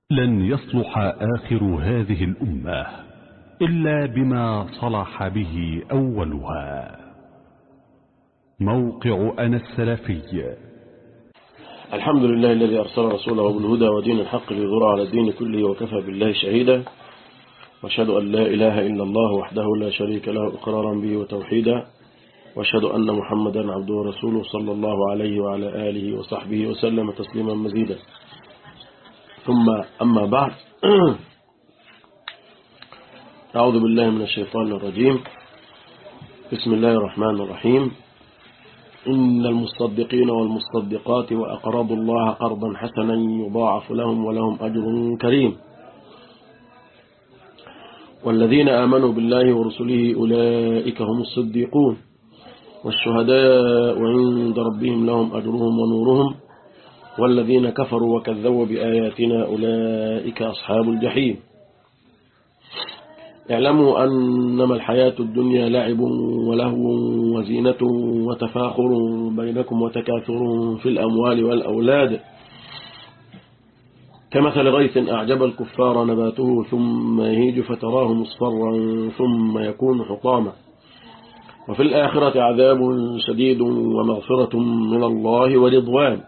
لن يصلح آخر هذه الأمة إلا بما صلح به أولها موقع أنا السلفي الحمد لله الذي أرسل رسوله بالهدى ودين الحق ليظهر على الدين كله وكفى بالله شهيدا واشهد أن لا إله إلا الله وحده لا شريك له إقرارا به وتوحيدا واشهد أن محمدا عبده ورسوله صلى الله عليه وعلى آله وصحبه وسلم تسليما مزيدا ثم أما بعد أعوذ بالله من الشيطان الرجيم بسم الله الرحمن الرحيم إن المصدقين والمصدقات وأقرضوا الله قرضا حسنا يضاعف لهم ولهم أجر كريم والذين آمنوا بالله ورسله أولئك هم الصديقون والشهداء عند ربهم لهم أجرهم ونورهم والذين كفروا وكذبوا بآياتنا أولئك أصحاب الجحيم اعلموا أنما الحياة الدنيا لعب ولهو وزينة وتفاخر بينكم وتكاثر في الأموال والأولاد كمثل غيث أعجب الكفار نباته ثم يهيج فتراه مصفرا ثم يكون حطاما وفي الآخرة عذاب شديد ومغفرة من الله ورضوان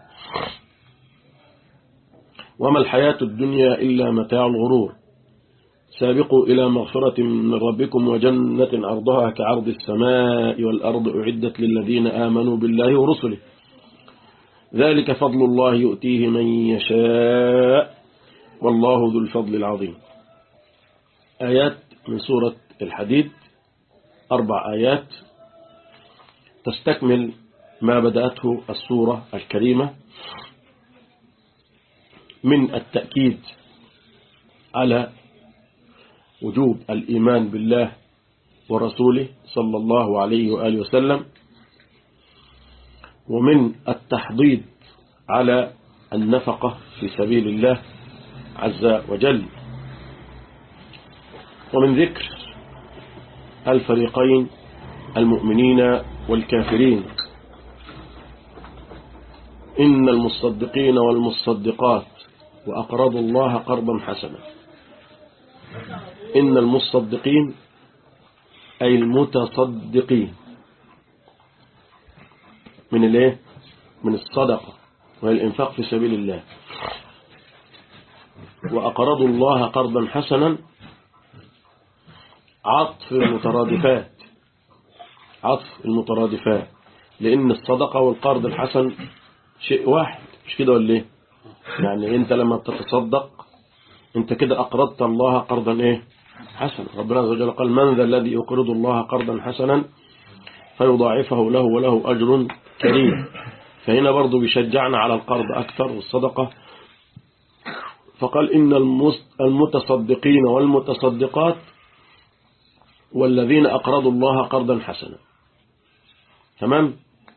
وما الحياة الدنيا إلا متاع الغرور سابقوا إلى مغفرة من ربكم وجنة أرضها كعرض السماء والأرض أعدت للذين آمنوا بالله ورسله ذلك فضل الله يؤتيه من يشاء والله ذو الفضل العظيم آيات من سورة الحديد أربع آيات تستكمل ما بدأته السورة الكريمة من التأكيد على وجوب الإيمان بالله ورسوله صلى الله عليه وآله وسلم ومن التحضيض على النفقة في سبيل الله عز وجل ومن ذكر الفريقين المؤمنين والكافرين إن المصدقين والمصدقات وأقرضوا الله قرضا حسنا إن المصدقين أي المتصدقين من الايه من الصدقة وهي الإنفاق في سبيل الله وأقرضوا الله قرضا حسنا عطف المترادفات عطف المترادفات لأن الصدقة والقرض الحسن شيء واحد مش كده ولا ايه يعني انت لما بتتصدق انت كده أقرضت الله قرضا ايه حسنا ربنا عز وجل قال من ذا الذي يقرض الله قرضا حسنا فيضاعفه له وله أجر كريم فهنا برضو بيشجعنا على القرض أكثر والصدقة فقال إن المتصدقين والمتصدقات والذين أقرضوا الله قرضا حسنا تمام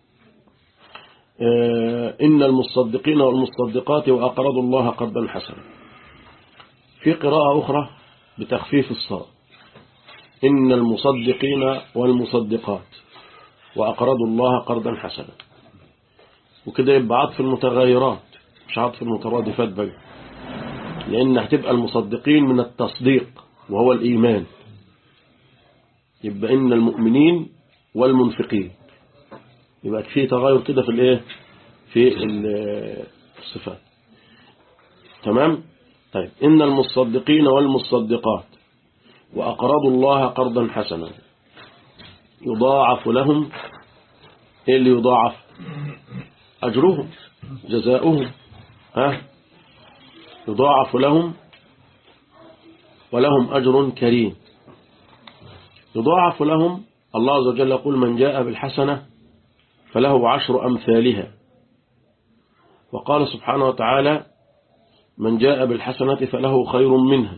إن المصدقين والمصدقات وأقرضوا الله قرضا حسنا في قراءة أخرى بتخفيف الصاد إن المصدقين والمصدقات وأقرضوا الله قرضا حسنا وكده يبقى عطف المتغيرات مش عطف المترادفات بقى لأن هتبقى المصدقين من التصديق وهو الإيمان يبقى إن المؤمنين والمنفقين يبقى في تغير كده في الايه في الصفات تمام طيب إن المصدقين والمصدقات وأقرضوا الله قرضا حسنا يضاعف لهم ايه اللي يضاعف أجرهم جزاؤهم ها يضاعف لهم ولهم أجر كريم يضاعف لهم الله عز وجل يقول من جاء بالحسنة فله عشر أمثالها وقال سبحانه وتعالى من جاء بالحسنة فله خير منها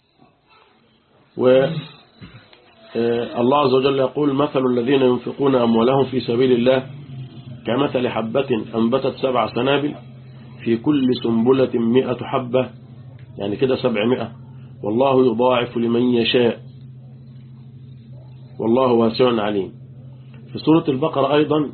والله عز وجل يقول مثل الذين ينفقون أموالهم في سبيل الله كمثل حبة أنبتت سبع سنابل في كل سنبلة مئة حبة يعني كده سبعمائة والله يضاعف لمن يشاء والله واسع عليم في سورة البقرة أيضا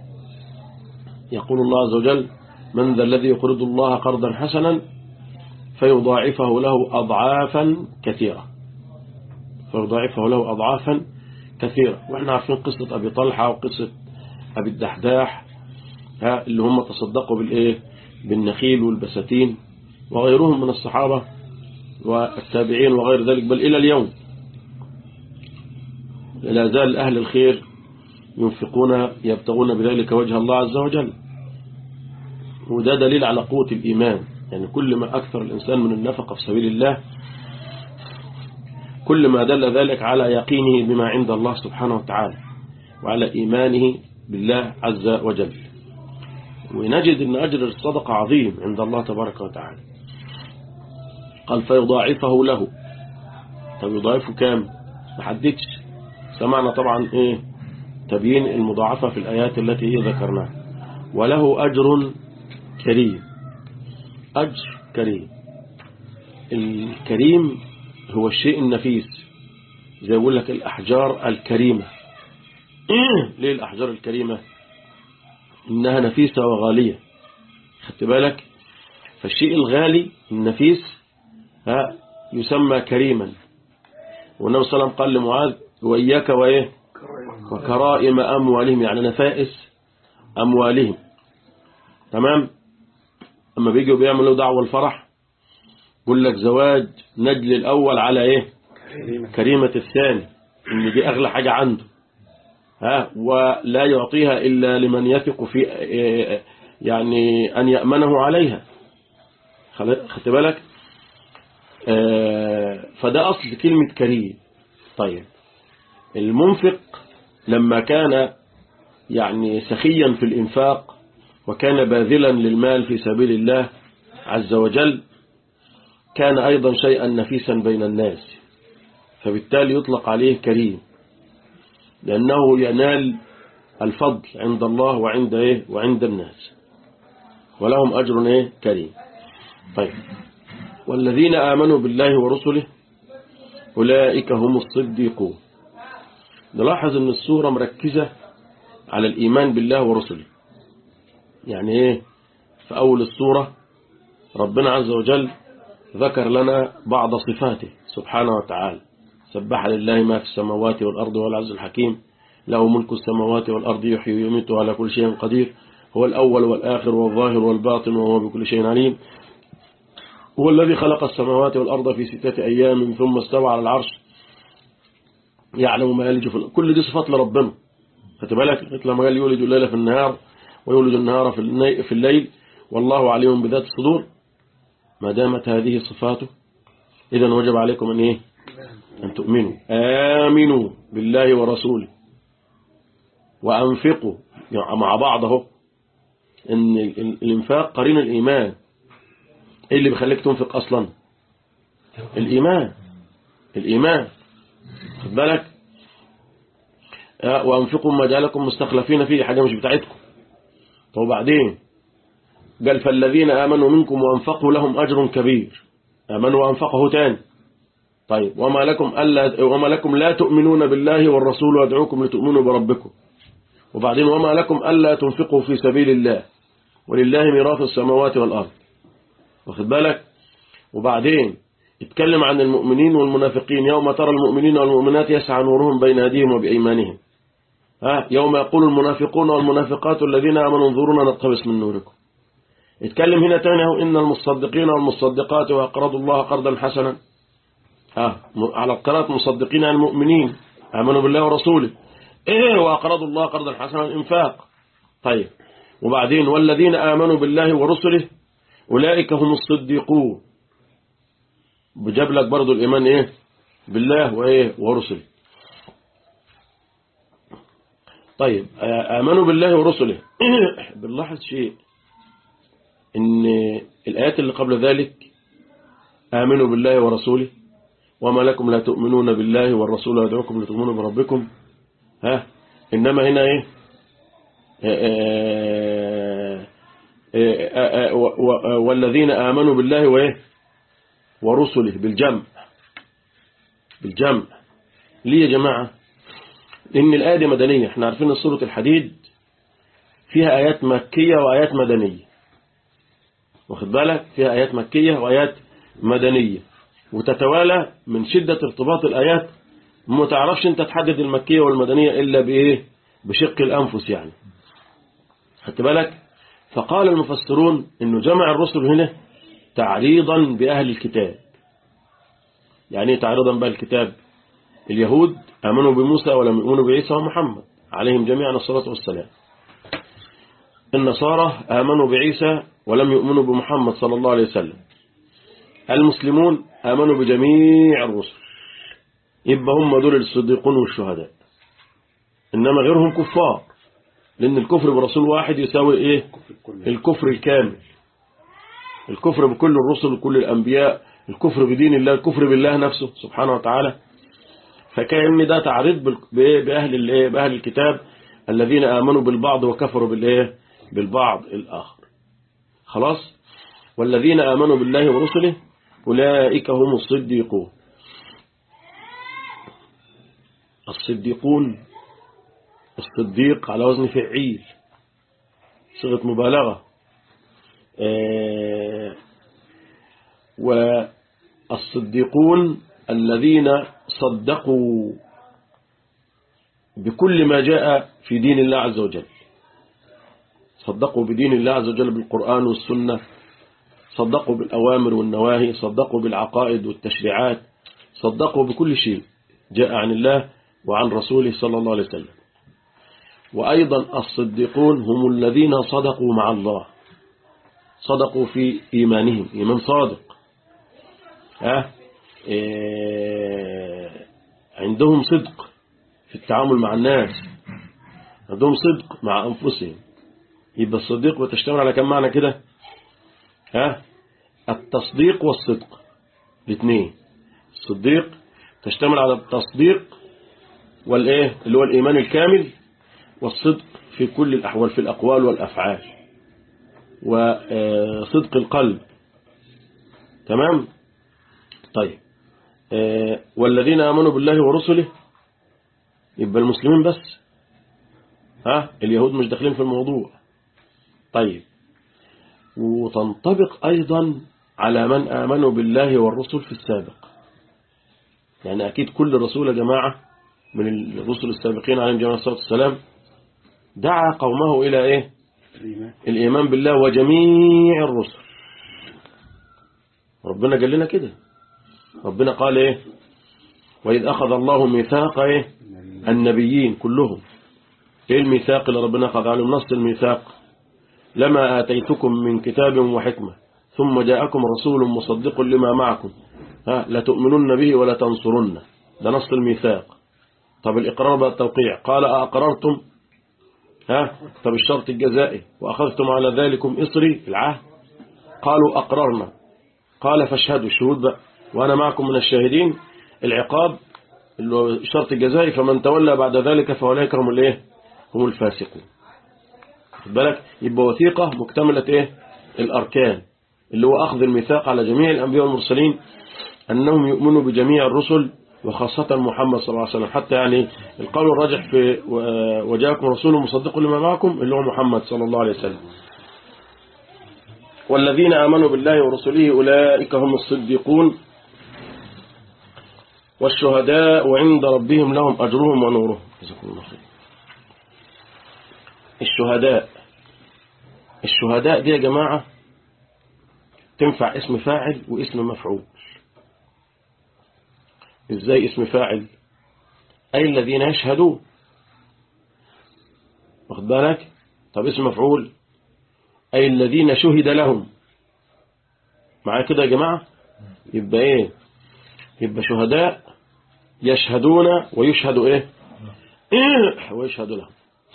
يقول الله عز وجل من ذا الذي يقرض الله قرضا حسنا فيضاعفه له أضعافا كثيرة فيضاعفه له أضعافا كثيرة وإحنا عارفين قصة أبي طلحة وقصة أبي الدحداح ها اللي هم تصدقوا بالإيه بالنخيل والبساتين وغيرهم من الصحابة والتابعين وغير ذلك بل إلى اليوم لا زال أهل الخير ينفقون يبتغون بذلك وجه الله عز وجل وده دليل على قوة الإيمان يعني كل ما أكثر الإنسان من النفقة في سبيل الله كل ما دل ذلك على يقينه بما عند الله سبحانه وتعالى وعلى إيمانه بالله عز وجل ونجد أن أجر الصدقة عظيم عند الله تبارك وتعالى قال فيضاعفه له طب يضاعفه كام ما حددش سمعنا طبعا ايه تبيين المضاعفة في الآيات التي هي ذكرناها وله أجر كريم أجر كريم الكريم هو الشيء النفيس زي يقول لك الأحجار الكريمة ليه الأحجار الكريمة إنها نفيسة وغالية خدت بالك فالشيء الغالي النفيس ها يسمى كريما والنبي صلى الله عليه وسلم قال لمعاذ وإياك وإيه وكرائم أموالهم يعني نفائس أموالهم تمام أما بيجوا بيعملوا دعوة الفرح يقول لك زواج نجل الأول على إيه كريمة الثاني إن دي أغلى حاجة عنده ها ولا يعطيها إلا لمن يثق في يعني أن يأمنه عليها خدت بالك فده أصل كلمة كريم طيب المنفق لما كان يعني سخيا في الإنفاق وكان باذلا للمال في سبيل الله عز وجل كان أيضا شيئا نفيسا بين الناس فبالتالي يطلق عليه كريم لأنه ينال الفضل عند الله وعند إيه وعند الناس ولهم أجر إيه كريم طيب والذين آمنوا بالله ورسله أولئك هم الصديقون نلاحظ أن السورة مركزة على الإيمان بالله ورسله يعني إيه في أول السورة ربنا عز وجل ذكر لنا بعض صفاته سبحانه وتعالى سبح لله ما في السماوات والأرض والعز الحكيم له ملك السماوات والأرض يحيي ويميت على كل شيء قدير هو الأول والآخر والظاهر والباطن وهو بكل شيء عليم هو الذي خلق السماوات والأرض في ستة أيام ثم استوى على العرش يعلم ما يلج في كل دي صفات لربنا خدت بالك مثل ما قال يولد الليل في النهار ويولد النهار في الليل والله عليم بذات الصدور ما دامت هذه صفاته إذا وجب عليكم أن إيه أن تؤمنوا آمنوا بالله ورسوله وأنفقوا يعني مع بعض اهو إن الإنفاق قرين الإيمان إيه اللي بيخليك تنفق أصلا الإيمان الإيمان خد بالك وأنفقوا ما جعلكم مستخلفين فيه حاجة مش بتاعتكم طب وبعدين قال فالذين آمنوا منكم وأنفقوا لهم أجر كبير آمنوا وأنفقه تاني طيب وما لكم ألا وما لكم لا تؤمنون بالله والرسول وادعوكم لتؤمنوا بربكم وبعدين وما لكم ألا تنفقوا في سبيل الله ولله ميراث السماوات والأرض واخد بالك وبعدين اتكلم عن المؤمنين والمنافقين يوم ترى المؤمنين والمؤمنات يسعى نورهم بين أيديهم وبأيمانهم ها يوم يقول المنافقون والمنافقات الذين آمنوا انظرونا نقتبس من نوركم اتكلم هنا تاني هو إن المصدقين والمصدقات وأقرضوا الله قرضا حسنا ها على قراءة مصدقين المؤمنين آمنوا بالله ورسوله إيه وأقرضوا الله قرضا حسنا الإنفاق طيب وبعدين والذين آمنوا بالله ورسله أولئك هم الصديقون بجاب لك برضو الإيمان إيه بالله وإيه ورسله طيب آمنوا بالله ورسله بنلاحظ شيء إن الآيات اللي قبل ذلك آمنوا بالله ورسوله وما لكم لا تؤمنون بالله والرسول يدعوكم لتؤمنوا بربكم ها إنما هنا إيه والذين آمنوا بالله وإيه ورسله بالجمع بالجمع ليه يا جماعة إن الآية دي مدنية احنا عارفين سورة الحديد فيها آيات مكية وآيات مدنية واخد بالك فيها آيات مكية وآيات مدنية وتتوالى من شدة ارتباط الآيات ما تعرفش انت تحدد المكية والمدنية إلا بإيه بشق الأنفس يعني خدت بالك فقال المفسرون انه جمع الرسل هنا تعريضا بأهل الكتاب يعني ايه تعريضا بأهل الكتاب اليهود آمنوا بموسى ولم يؤمنوا بعيسى ومحمد عليهم جميعا الصلاة والسلام النصارى آمنوا بعيسى ولم يؤمنوا بمحمد صلى الله عليه وسلم المسلمون آمنوا بجميع الرسل يبقى هم دول الصديقون والشهداء إنما غيرهم كفار لأن الكفر برسول واحد يساوي إيه الكفر الكامل الكفر بكل الرسل وكل الأنبياء الكفر بدين الله الكفر بالله نفسه سبحانه وتعالى فكأن ده تعريض بال- بإيه؟ بأهل الإيه؟ بأهل الكتاب الذين آمنوا بالبعض وكفروا بالإيه بالبعض الآخر خلاص والذين آمنوا بالله ورسله أولئك هم الصديقون الصديقون الصديق على وزن فعيل صيغة مبالغة آه، والصديقون الذين صدقوا بكل ما جاء في دين الله عز وجل صدقوا بدين الله عز وجل بالقرآن والسنة صدقوا بالأوامر والنواهي صدقوا بالعقائد والتشريعات صدقوا بكل شيء جاء عن الله وعن رسوله صلى الله عليه وسلم وأيضا الصديقون هم الذين صدقوا مع الله صدقوا في إيمانهم إيمان صادق ها إيه عندهم صدق في التعامل مع الناس عندهم صدق مع أنفسهم يبقى الصديق وتشتمل على كم معنى كده ها التصديق والصدق الاثنين الصديق تشتمل على التصديق والايه اللي هو الايمان الكامل والصدق في كل الاحوال في الاقوال والافعال وصدق القلب تمام طيب آه، والذين امنوا بالله ورسله يبقى المسلمين بس ها اليهود مش داخلين في الموضوع طيب وتنطبق أيضا على من آمنوا بالله والرسل في السابق يعني أكيد كل رسول يا جماعة من الرسل السابقين عليهم جميع الصلاة والسلام دعا قومه إلى إيه الإيمان بالله وجميع الرسل ربنا قال لنا كده ربنا قال إيه وإذ أخذ الله ميثاق إيه النبيين كلهم إيه الميثاق اللي ربنا أخذ عليهم نص الميثاق لما آتيتكم من كتاب وحكمة ثم جاءكم رسول مصدق لما معكم ها لتؤمنن به ولا تنصرن ده نص الميثاق طب الإقرار بقى التوقيع قال أقررتم ها طب الشرط الجزائي وأخذتم على ذلكم إصري العهد قالوا أقررنا قال فاشهدوا الشهود بقى وأنا معكم من الشاهدين العقاب اللي هو الشرط الجزائي فمن تولى بعد ذلك فأولئك هم الايه هم الفاسقون خد بالك يبقى وثيقة مكتملة ايه الأركان اللي هو أخذ الميثاق على جميع الأنبياء والمرسلين أنهم يؤمنوا بجميع الرسل وخاصة محمد صلى الله عليه وسلم حتى يعني القول الراجح في وجاءكم رسول مصدق لما معكم اللي هو محمد صلى الله عليه وسلم والذين آمنوا بالله ورسله أولئك هم الصديقون والشهداء وعند ربهم لهم أجرهم ونورهم جزاكم الله خير الشهداء الشهداء دي يا جماعة تنفع اسم فاعل واسم مفعول ازاي اسم فاعل أي الذين يشهدوا واخد بالك طب اسم مفعول أي الذين شهد لهم معايا كده يا جماعة يبقى ايه يبقى شهداء يشهدون ويشهدوا ايه ويشهدوا لهم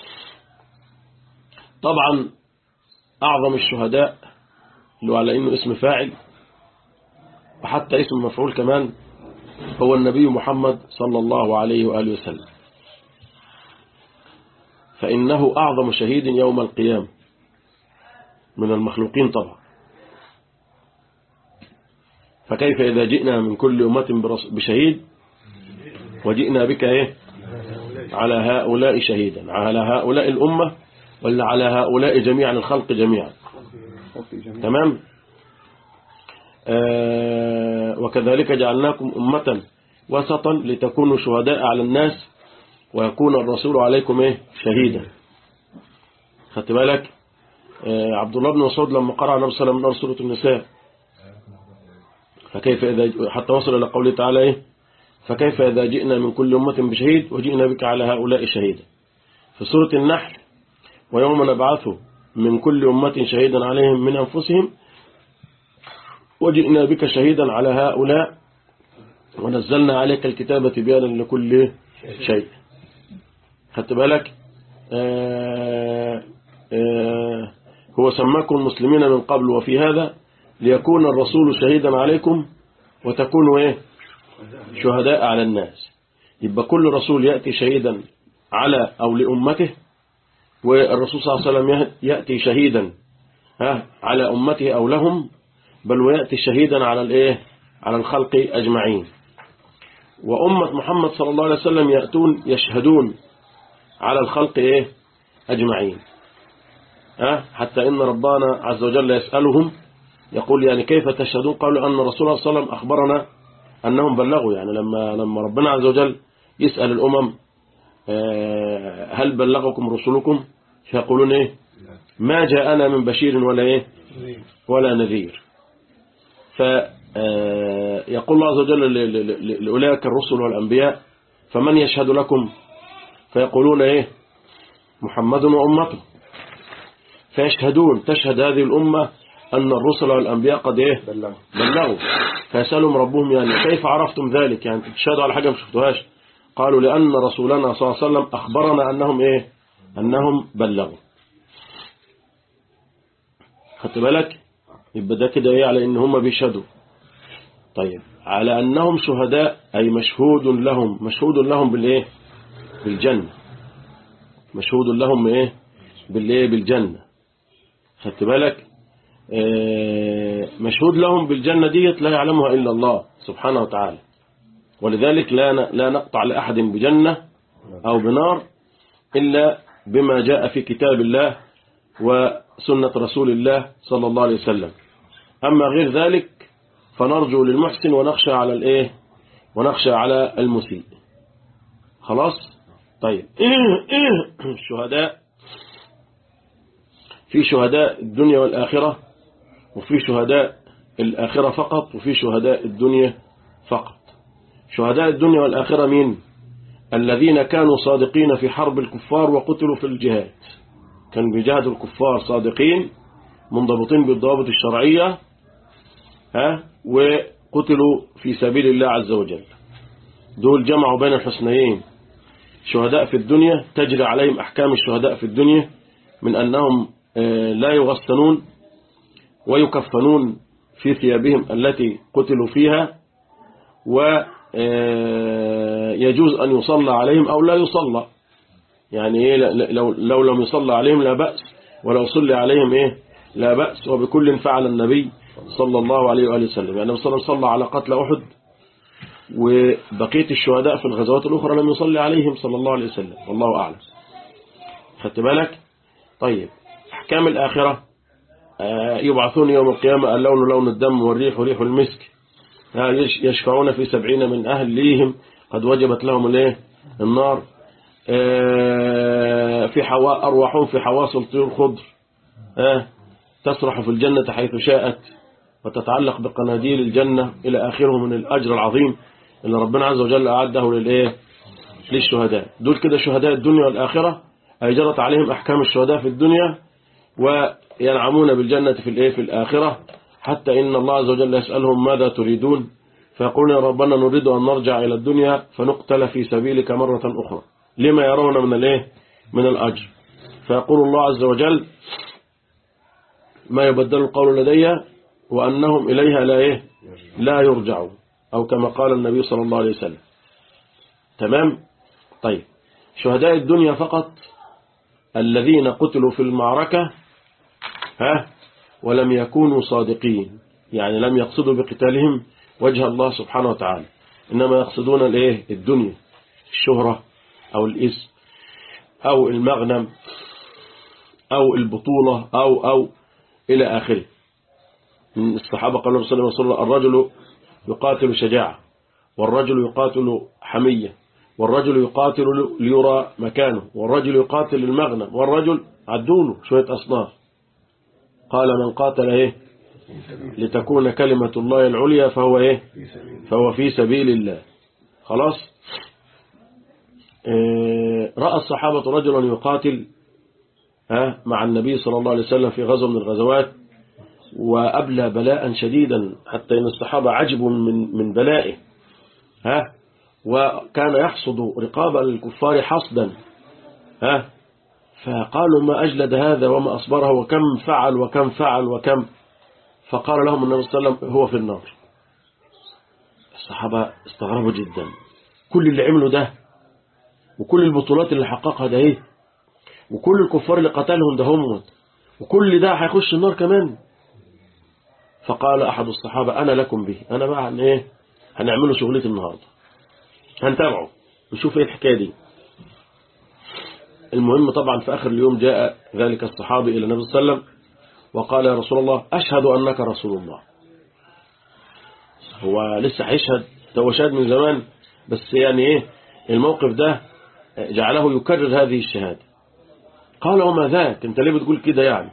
طبعا أعظم الشهداء اللي على إنه اسم فاعل وحتى اسم مفعول كمان هو النبي محمد صلى الله عليه وآله وسلم فإنه أعظم شهيد يوم القيامة من المخلوقين طبعا فكيف إذا جئنا من كل أمة بشهيد وجئنا بك إيه على هؤلاء شهيدا على هؤلاء الأمة ولا على هؤلاء جميعا الخلق جميعا تمام آه وكذلك جعلناكم أمة وسطا لتكونوا شهداء على الناس ويكون الرسول عليكم إيه شهيدا خدت بالك آه عبد الله بن مسعود لما قرأ النبي صلى الله عليه وسلم سورة النساء فكيف إذا حتى وصل إلى قوله تعالى إيه فكيف إذا جئنا من كل أمة بشهيد وجئنا بك على هؤلاء شهيدا في سورة النحل ويوم نبعث من كل أمة شهيدا عليهم من أنفسهم وجئنا بك شهيدا على هؤلاء ونزلنا عليك الكتابة بيانا لكل شيء خدت بالك آه آه هو سماكم مسلمين من قبل وفي هذا ليكون الرسول شهيدا عليكم وتكونوا ايه شهداء على الناس يبقى كل رسول يأتي شهيدا على أو لأمته والرسول صلى الله عليه وسلم يأتي شهيدا ها على أمته أو لهم بل ويأتي شهيدا على الايه على الخلق أجمعين وأمة محمد صلى الله عليه وسلم يأتون يشهدون على الخلق ايه أجمعين ها حتى إن ربنا عز وجل يسألهم يقول يعني كيف تشهدون قالوا أن رسول الله صلى الله عليه وسلم أخبرنا أنهم بلغوا يعني لما لما ربنا عز وجل يسأل الأمم هل بلغكم رسلكم فيقولون إيه ما جاءنا من بشير ولا إيه ولا نذير فيقول الله عز وجل لأولئك الرسل والأنبياء فمن يشهد لكم فيقولون إيه محمد وأمته فيشهدون تشهد هذه الأمة أن الرسل والأنبياء قد إيه بلغوا بلغوا فيسألهم ربهم يعني كيف عرفتم ذلك يعني تشهدوا على حاجة ما شفتوهاش قالوا لأن رسولنا صلى الله عليه وسلم أخبرنا أنهم إيه أنهم بلغوا خدت بالك يبقى ده كده إيه على إن هم بيشهدوا طيب على أنهم شهداء أي مشهود لهم مشهود لهم بالإيه بالجنة مشهود لهم إيه بالإيه بالجنة خدت بالك مشهود لهم بالجنة ديت لا يعلمها إلا الله سبحانه وتعالى ولذلك لا لا نقطع لأحد بجنة أو بنار إلا بما جاء في كتاب الله وسنة رسول الله صلى الله عليه وسلم أما غير ذلك فنرجو للمحسن ونخشى على الإيه ونخشى على المسيء خلاص طيب الشهداء في شهداء الدنيا والآخرة وفي شهداء الآخرة فقط وفي شهداء الدنيا فقط شهداء الدنيا والآخرة مين الذين كانوا صادقين في حرب الكفار وقتلوا في الجهاد كان بيجاهدوا الكفار صادقين منضبطين بالضوابط الشرعية ها وقتلوا في سبيل الله عز وجل دول جمعوا بين الحسنيين شهداء في الدنيا تجري عليهم أحكام الشهداء في الدنيا من أنهم لا يغسلون ويكفنون في ثيابهم التي قتلوا فيها ويجوز أن يصلى عليهم أو لا يصلى يعني إيه لو, لو لم يصلى عليهم لا بأس ولو صلى عليهم إيه لا بأس وبكل فعل النبي صلى الله عليه وآله وسلم يعني صلى صلى على قتل أحد وبقية الشهداء في الغزوات الأخرى لم يصلي عليهم صلى الله عليه وسلم والله أعلم خدت بالك طيب أحكام الآخرة يبعثون يوم القيامة اللون لون الدم والريح ريح المسك يشفعون في سبعين من أهليهم قد وجبت لهم الايه النار في حواء أرواحهم في حواصل طيور خضر تسرح في الجنة حيث شاءت وتتعلق بقناديل الجنة إلى آخره من الأجر العظيم اللي ربنا عز وجل أعده للإيه للشهداء دول كده شهداء الدنيا والآخرة أجرت عليهم أحكام الشهداء في الدنيا وينعمون بالجنة في الإيه في الآخرة حتى إن الله عز وجل يسألهم ماذا تريدون فيقولون يا ربنا نريد أن نرجع إلى الدنيا فنقتل في سبيلك مرة أخرى لما يرون من الإيه من الأجر فيقول الله عز وجل ما يبدل القول لدي وأنهم إليها لا إيه لا يرجعون أو كما قال النبي صلى الله عليه وسلم تمام طيب شهداء الدنيا فقط الذين قتلوا في المعركة ها ولم يكونوا صادقين يعني لم يقصدوا بقتالهم وجه الله سبحانه وتعالى إنما يقصدون الايه الدنيا الشهرة أو الاسم أو المغنم أو البطولة أو أو إلى آخره من الصحابة قال الرسول صلى الله عليه وسلم الرجل يقاتل شجاعة والرجل يقاتل حمية والرجل يقاتل ليرى مكانه والرجل يقاتل للمغنم والرجل عدونه شوية أصناف قال من قاتل إيه لتكون كلمة الله العليا فهو إيه فهو في سبيل الله خلاص إيه رأى الصحابة رجلا يقاتل ها مع النبي صلى الله عليه وسلم في غزو من الغزوات وأبلى بلاء شديدا حتى إن الصحابة عجبوا من من بلائه ها وكان يحصد رقاب الكفار حصدا ها فقالوا ما أجلد هذا وما أصبره وكم فعل وكم فعل وكم فقال لهم النبي صلى الله عليه وسلم هو في النار الصحابة استغربوا جدا كل اللي عمله ده وكل البطولات اللي حققها ده ايه وكل الكفار اللي قتلهم ده هم وكل ده هيخش النار كمان فقال أحد الصحابة أنا لكم به أنا بقى عن إيه هنعمله شغلتي النهاردة هنتابعه نشوف إيه الحكاية دي المهم طبعا في آخر اليوم جاء ذلك الصحابي إلى النبي صلى الله عليه وسلم وقال يا رسول الله أشهد أنك رسول الله هو لسه هيشهد هو شهد من زمان بس يعني إيه الموقف ده جعله يكرر هذه الشهادة قال وما ذاك انت ليه بتقول كده يعني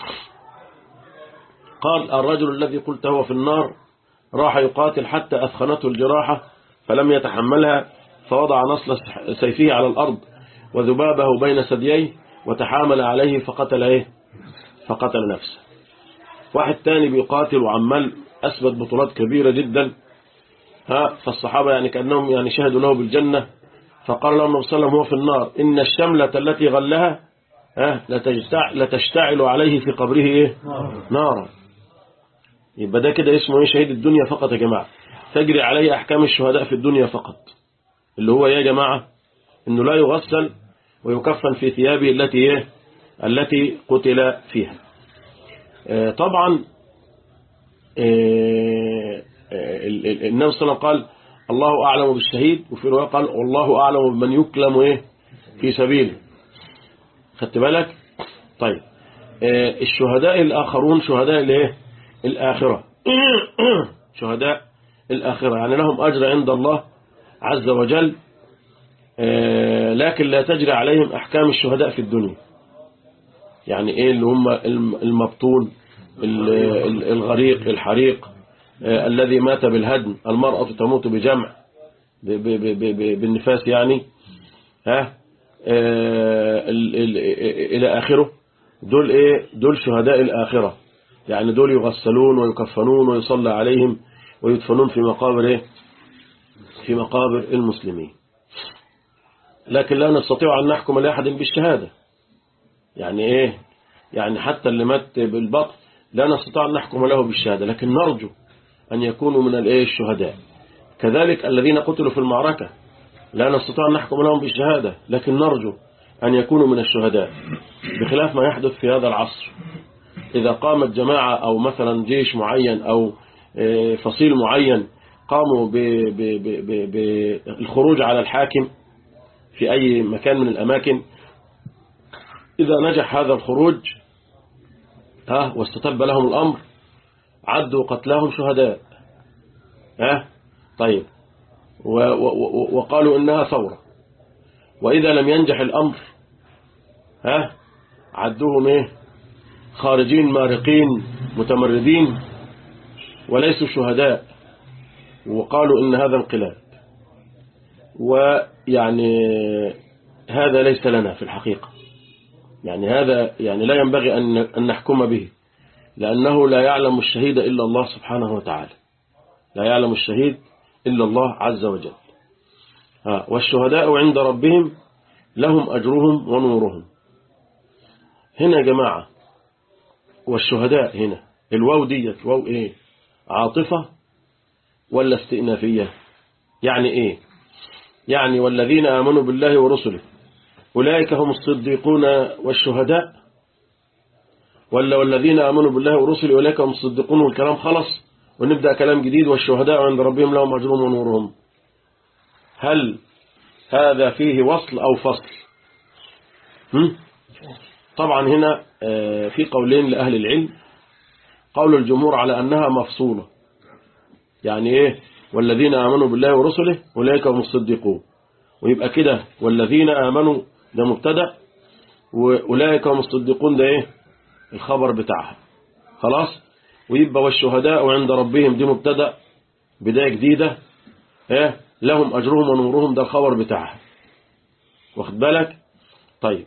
قال الرجل الذي قلت هو في النار راح يقاتل حتى أثخنته الجراحة فلم يتحملها فوضع نصل سيفه على الأرض وذبابه بين ثدييه وتحامل عليه فقتل ايه فقتل نفسه واحد تاني بيقاتل وعمال أثبت بطولات كبيرة جدا ها فالصحابة يعني كأنهم يعني شهدوا له بالجنة فقال لهم النبي صلى الله عليه وسلم هو في النار إن الشملة التي غلها ها لتشتعل عليه في قبره إيه نارا يبقى ده كده اسمه ايه شهيد الدنيا فقط يا جماعة تجري عليه أحكام الشهداء في الدنيا فقط اللي هو يا جماعة انه لا يغسل ويكفن في ثيابه التي ايه التي قتل فيها آه طبعا آه النبي صلى الله عليه وسلم قال الله أعلم بالشهيد وفي رواية قال والله أعلم بمن يكلم ايه في سبيله خدت بالك طيب آه الشهداء الآخرون شهداء الايه الآخرة شهداء الآخرة يعني لهم أجر عند الله عز وجل لكن لا تجري عليهم أحكام الشهداء في الدنيا يعني إيه اللي هم المبطون الغريق الحريق الذي مات بالهدم المرأة تموت بجمع بالنفاس يعني ها إلى آخره دول إيه دول شهداء الآخرة يعني دول يغسلون ويكفنون ويصلى عليهم ويدفنون في مقابر إيه في مقابر المسلمين لكن لا نستطيع أن نحكم لأحد بالشهادة يعني إيه يعني حتى اللي مات بالبطن لا نستطيع أن نحكم له بالشهادة لكن نرجو أن يكونوا من الإيه الشهداء كذلك الذين قتلوا في المعركة لا نستطيع أن نحكم لهم بالشهادة لكن نرجو أن يكونوا من الشهداء بخلاف ما يحدث في هذا العصر إذا قامت جماعة أو مثلا جيش معين أو فصيل معين قاموا بالخروج على الحاكم في أي مكان من الأماكن إذا نجح هذا الخروج ها واستتب لهم الأمر عدوا قتلاهم شهداء ها طيب وقالوا إنها ثورة وإذا لم ينجح الأمر ها عدوهم إيه خارجين مارقين متمردين وليسوا شهداء وقالوا إن هذا انقلاب ويعني هذا ليس لنا في الحقيقة يعني هذا يعني لا ينبغي أن نحكم به لأنه لا يعلم الشهيد إلا الله سبحانه وتعالى لا يعلم الشهيد إلا الله عز وجل والشهداء عند ربهم لهم أجرهم ونورهم هنا يا جماعة والشهداء هنا الواو ديت واو ايه عاطفة ولا استئنافية يعني ايه يعني والذين آمنوا بالله ورسله أولئك هم الصديقون والشهداء ولا والذين آمنوا بالله ورسله أولئك هم الصديقون والكلام خلص ونبدأ كلام جديد والشهداء عند ربهم لهم أجرهم ونورهم هل هذا فيه وصل أو فصل هم؟ طبعا هنا في قولين لأهل العلم قول الجمهور على أنها مفصولة يعني ايه والذين آمنوا بالله ورسله أولئك هم الصديقون ويبقى كده والذين آمنوا ده مبتدا وأولئك هم الصديقون ده ايه الخبر بتاعها خلاص ويبقى والشهداء عند ربهم دي مبتدا بداية جديدة ايه لهم أجرهم ونورهم ده الخبر بتاعها واخد بالك طيب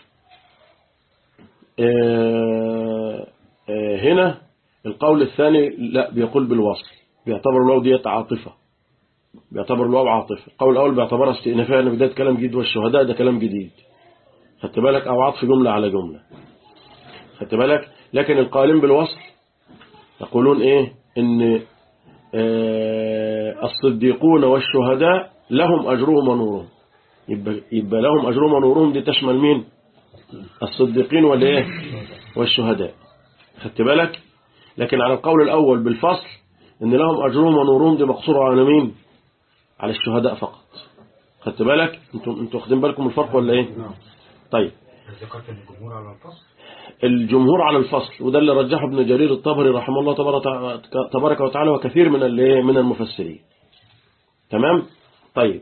اه اه هنا القول الثاني لا بيقول بالوصل بيعتبر الواو ديت عاطفة بيعتبر الواو عاطفة القول الأول بيعتبرها استئنافية أن بداية كلام جديد والشهداء ده كلام جديد خدت بالك أو عطف جملة على جملة خدت بالك لكن القائلين بالوصل يقولون إيه إن اه الصديقون والشهداء لهم أجرهم ونورهم يبقى, يبقى لهم أجرهم ونورهم دي تشمل مين الصديقين والإيه والشهداء خدت بالك لكن على القول الأول بالفصل إن لهم أجرهم ونورهم دي مقصورة على مين على الشهداء فقط خدت بالك انتوا انتوا واخدين بالكم الفرق ولا ايه طيب ذكرت الجمهور على الفصل الجمهور على الفصل وده اللي رجحه ابن جرير الطبري رحمه الله تبارك وتعالى وكثير من الايه من المفسرين تمام طيب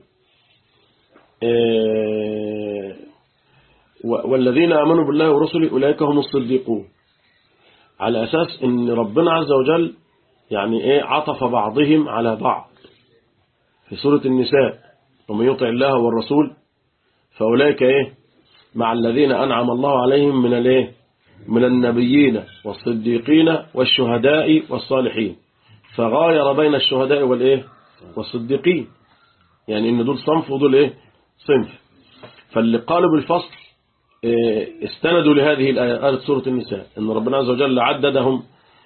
إيه والذين امنوا بالله ورسله اولئك هم الصديقون على اساس ان ربنا عز وجل يعني ايه عطف بعضهم على بعض في سورة النساء ومن يطع الله والرسول فأولئك ايه مع الذين أنعم الله عليهم من الايه من النبيين والصديقين والشهداء والصالحين فغاير بين الشهداء والايه والصديقين يعني ان دول صنف ودول ايه صنف فاللي قالوا بالفصل إيه استندوا لهذه الآية آية سورة النساء ان ربنا عز وجل عددهم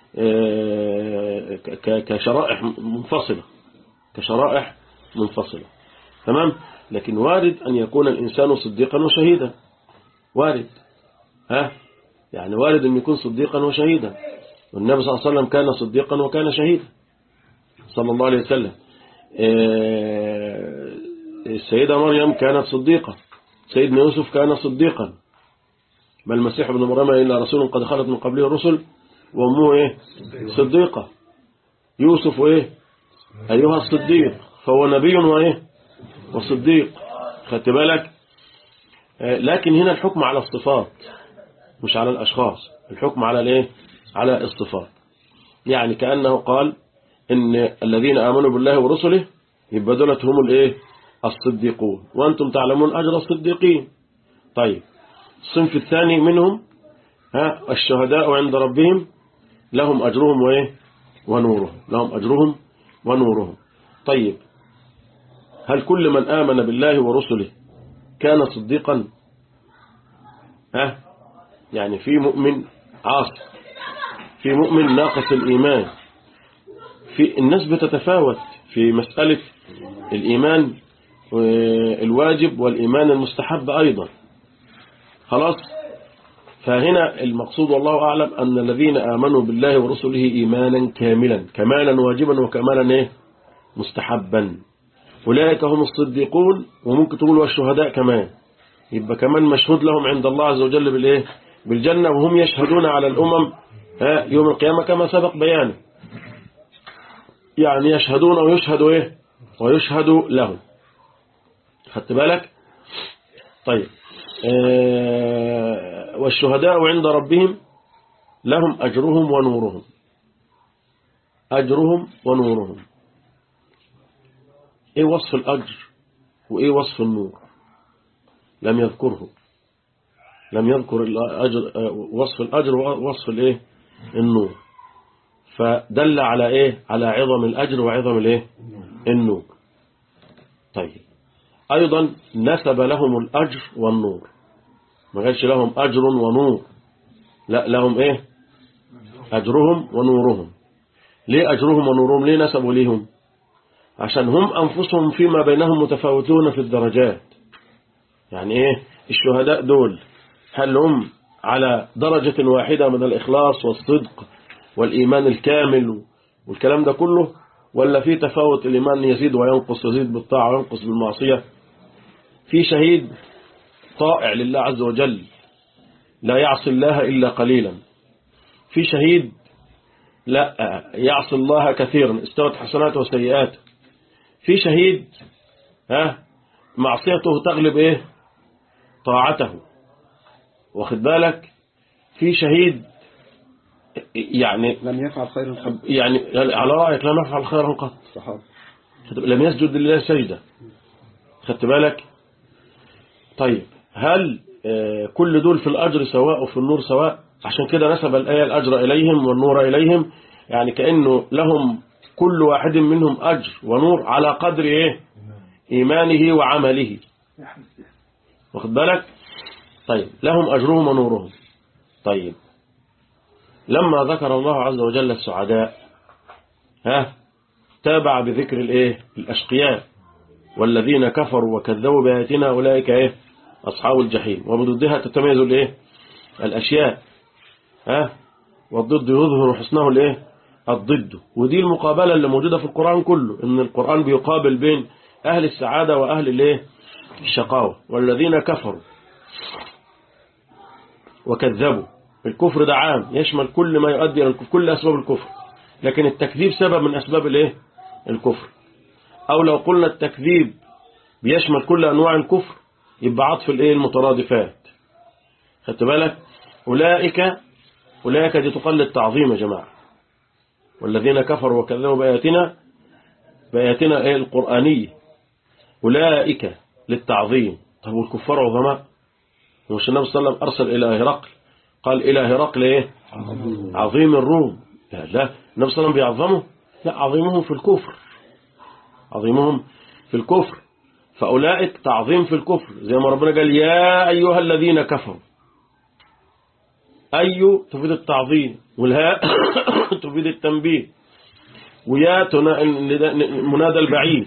كشرائح منفصلة كشرائح منفصلة تمام لكن وارد أن يكون الإنسان صديقا وشهيدا وارد ها يعني وارد أن يكون صديقا وشهيدا والنبي صلى الله عليه وسلم كان صديقا وكان شهيدا صلى الله عليه وسلم السيدة مريم كانت صديقة سيدنا يوسف كان صديقا ما المسيح ابن مريم إلا رسول قد خلت من قبله الرسل وأمه إيه صديقة يوسف إيه أيها الصديق فهو نبي وإيه وصديق خدت بالك لكن هنا الحكم على الصفات مش على الأشخاص الحكم على الإيه على الصفات يعني كأنه قال إن الذين آمنوا بالله ورسله يبقى دولت هم الإيه الصديقون وأنتم تعلمون أجر الصديقين طيب الصنف الثاني منهم ها الشهداء عند ربهم لهم أجرهم وإيه ونورهم لهم أجرهم ونورهم طيب هل كل من آمن بالله ورسله كان صديقا ها يعني في مؤمن عاصي في مؤمن ناقص الإيمان في الناس بتتفاوت في مسألة الإيمان الواجب والإيمان المستحب أيضا خلاص فهنا المقصود والله أعلم أن الذين آمنوا بالله ورسله إيمانا كاملا كمالا واجبا وكمالا إيه مستحبا أولئك هم الصديقون وممكن تقول والشهداء كمان يبقى كمان مشهود لهم عند الله عز وجل بالإيه بالجنة وهم يشهدون على الأمم يوم القيامة كما سبق بيانه يعني يشهدون ويشهد إيه ويشهد لهم خدت بالك طيب آه والشهداء عند ربهم لهم أجرهم ونورهم أجرهم ونورهم إيه وصف الأجر وإيه وصف النور لم يذكره لم يذكر الأجر وصف الأجر ووصف الإيه النور فدل على إيه على عظم الأجر وعظم الإيه النور طيب أيضا نسب لهم الأجر والنور ما قالش لهم أجر ونور لا لهم إيه أجرهم ونورهم ليه أجرهم ونورهم ليه نسبوا ليهم عشان هم أنفسهم فيما بينهم متفاوتون في الدرجات يعني إيه الشهداء دول هل هم على درجة واحدة من الإخلاص والصدق والإيمان الكامل والكلام ده كله ولا في تفاوت الإيمان يزيد وينقص يزيد بالطاعة وينقص بالمعصية في شهيد طائع لله عز وجل لا يعصي الله إلا قليلا في شهيد لا يعصي الله كثيرا استوت حسناته وسيئاته في شهيد ها معصيته تغلب ايه طاعته واخد بالك في شهيد يعني لم يفعل خيرا قط يعني على رأيك لا نفعل خيرا قط صحابة لم يسجد لله سجدة خدت بالك طيب هل آه، كل دول في الأجر سواء وفي النور سواء عشان كده نسب الآية الأجر إليهم والنور إليهم يعني كأنه لهم كل واحد منهم أجر ونور على قدر إيه إيمانه وعمله واخد بالك طيب لهم أجرهم ونورهم طيب لما ذكر الله عز وجل السعداء ها تابع بذكر الايه الاشقياء والذين كفروا وكذبوا بآياتنا اولئك ايه اصحاب الجحيم وبضدها تتميز الايه الاشياء ها والضد يظهر حسنه الايه الضد ودي المقابله اللي موجوده في القران كله ان القران بيقابل بين اهل السعاده واهل الايه الشقاوه والذين كفروا وكذبوا الكفر ده عام يشمل كل ما يؤدي الى الكفر كل اسباب الكفر لكن التكذيب سبب من اسباب الايه الكفر او لو قلنا التكذيب بيشمل كل انواع الكفر يبقى عطف الايه المترادفات خدت بالك اولئك اولئك دي تقل التعظيم يا جماعه والذين كفروا وكذبوا باياتنا باياتنا ايه القرانيه اولئك للتعظيم طب والكفار عظماء مش النبي صلى الله عليه وسلم ارسل الى هرقل قال الى هرقل ايه عظيم الروم لا لا النبي صلى الله عليه وسلم بيعظمه لا عظيمهم في الكفر عظيمهم في الكفر فأولئك تعظيم في الكفر زي ما ربنا قال يا أيها الذين كفروا أي تفيد التعظيم والهاء تفيد التنبيه ويا تنا- النداء- منادى البعيد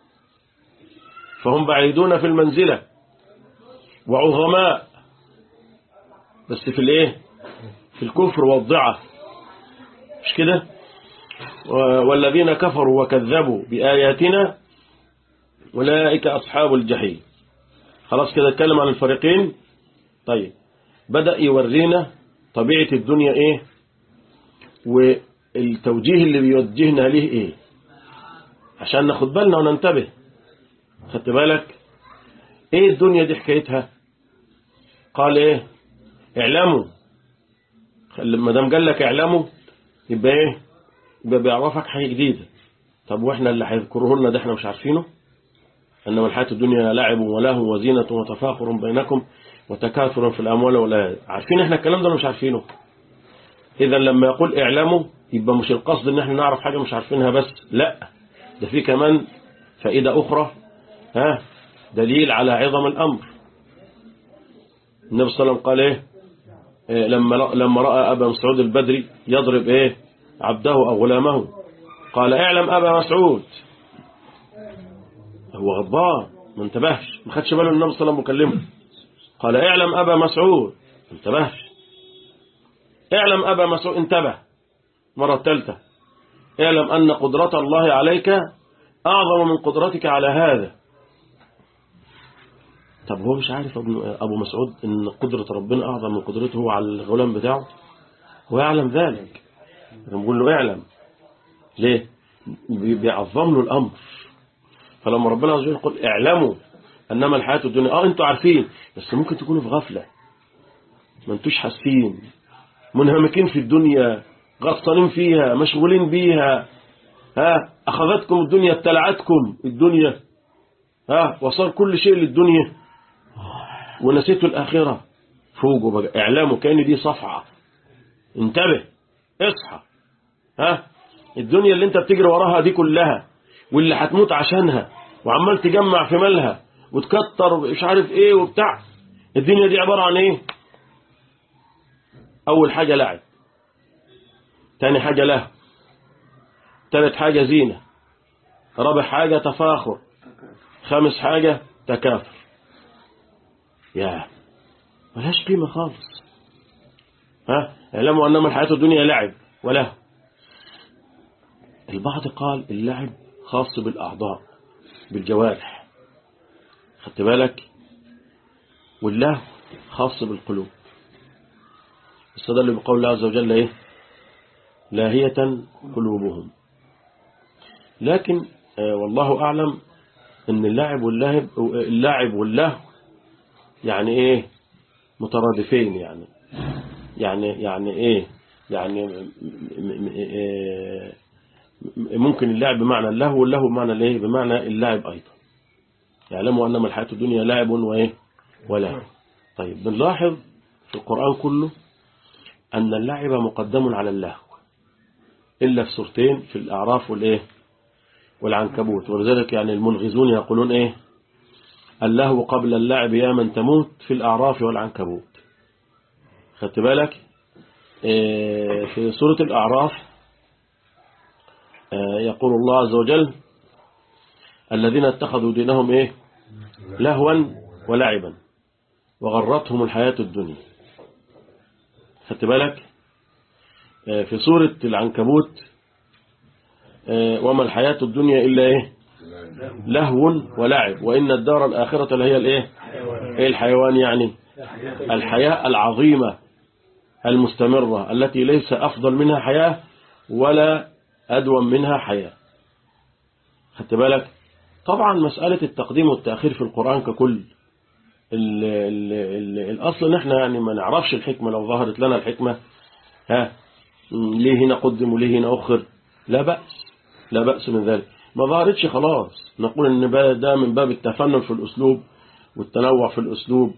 فهم بعيدون في المنزلة وعظماء بس في الايه في الكفر والضعف مش كده و- والذين كفروا وكذبوا بآياتنا أولئك أصحاب الجحيم خلاص كده اتكلم عن الفريقين طيب بدأ يورينا طبيعة الدنيا ايه والتوجيه اللي بيوجهنا ليه ايه عشان ناخد بالنا وننتبه خدت بالك ايه الدنيا دي حكايتها قال ايه اعلموا ما دام قال لك اعلموا يبقى ايه يبقى بيعرفك حاجه جديده طب واحنا اللي هيذكره لنا ده احنا مش عارفينه انما الحياه الدنيا لعب ولهو وزينه وتفاخر بينكم وتكاثر في الاموال والاولاد عارفين احنا الكلام ده ولا مش عارفينه اذا لما يقول اعلموا يبقى مش القصد ان احنا نعرف حاجه مش عارفينها بس لا ده في كمان فائده اخرى ها دليل على عظم الامر النبي صلى الله عليه وسلم قال ايه إيه لما لما راى ابا مسعود البدري يضرب ايه عبده او غلامه قال اعلم ابا مسعود هو غضبان ما انتبهش ما خدش باله النبي صلى الله عليه وسلم مكلمه قال اعلم ابا مسعود ما انتبهش اعلم ابا مسعود انتبه مره ثالثه اعلم ان قدره الله عليك اعظم من قدرتك على هذا طب هو مش عارف ابن ابو مسعود ان قدره ربنا اعظم من قدرته على الغلام بتاعه هو يعلم ذلك بنقول له اعلم ليه بي- بيعظم له الامر فلما ربنا عز وجل يقول اعلموا انما الحياه الدنيا اه انتوا عارفين بس ممكن تكونوا في غفله ما انتوش حاسين منهمكين في الدنيا غطانين فيها مشغولين بيها ها اخذتكم الدنيا ابتلعتكم الدنيا ها وصار كل شيء للدنيا ونسيتوا الآخرة فوقوا بقى اعلموا كأن دي صفعة انتبه اصحى ها الدنيا اللي انت بتجري وراها دي كلها واللي هتموت عشانها وعمال تجمع في مالها وتكتر مش عارف ايه وبتاع الدنيا دي عبارة عن ايه اول حاجة لعب تاني حاجة له تالت حاجة زينة رابع حاجة تفاخر خامس حاجة تكاثر يا ملهاش قيمة خالص ها اعلموا أنما الحياة الدنيا لعب وله البعض قال اللعب خاص بالأعضاء بالجوارح خدت بالك والله خاص بالقلوب استدل بقول الله عز وجل ايه لاهية قلوبهم لكن آه، والله أعلم أن اللاعب واللاهب اللاعب واللهو يعني إيه مترادفين يعني يعني يعني إيه يعني م- م- م- آه، ممكن اللعب بمعنى اللهو واللهو بمعنى الايه بمعنى اللعب ايضا يعلموا انما الحياه الدنيا لعب وايه ولهو طيب بنلاحظ في القران كله ان اللعب مقدم على اللهو الا في سورتين في الاعراف والايه والعنكبوت ولذلك يعني الملغزون يقولون ايه اللهو قبل اللعب يا من تموت في الاعراف والعنكبوت خدت بالك إيه في سوره الاعراف آه، يقول الله عز وجل الذين اتخذوا دينهم ايه لهوا ولعبا وغرتهم الحياة الدنيا خدت بالك آه، في سورة العنكبوت آه، وما الحياة الدنيا إلا ايه لهو ولعب وإن الدار الآخرة لهي الايه ايه الحيوان يعني الحياة العظيمة المستمرة التي ليس أفضل منها حياة ولا أدوم منها حياة خدت بالك طبعا مسألة التقديم والتأخير في القرآن ككل ال ال ال الأصل نحن يعني ما نعرفش الحكمة لو ظهرت لنا الحكمة ها م، ليه هنا قدم وليه هنا أخر لا بأس لا بأس من ذلك ما ظهرتش خلاص نقول ان با- ده من باب التفنن في الأسلوب والتنوع في الأسلوب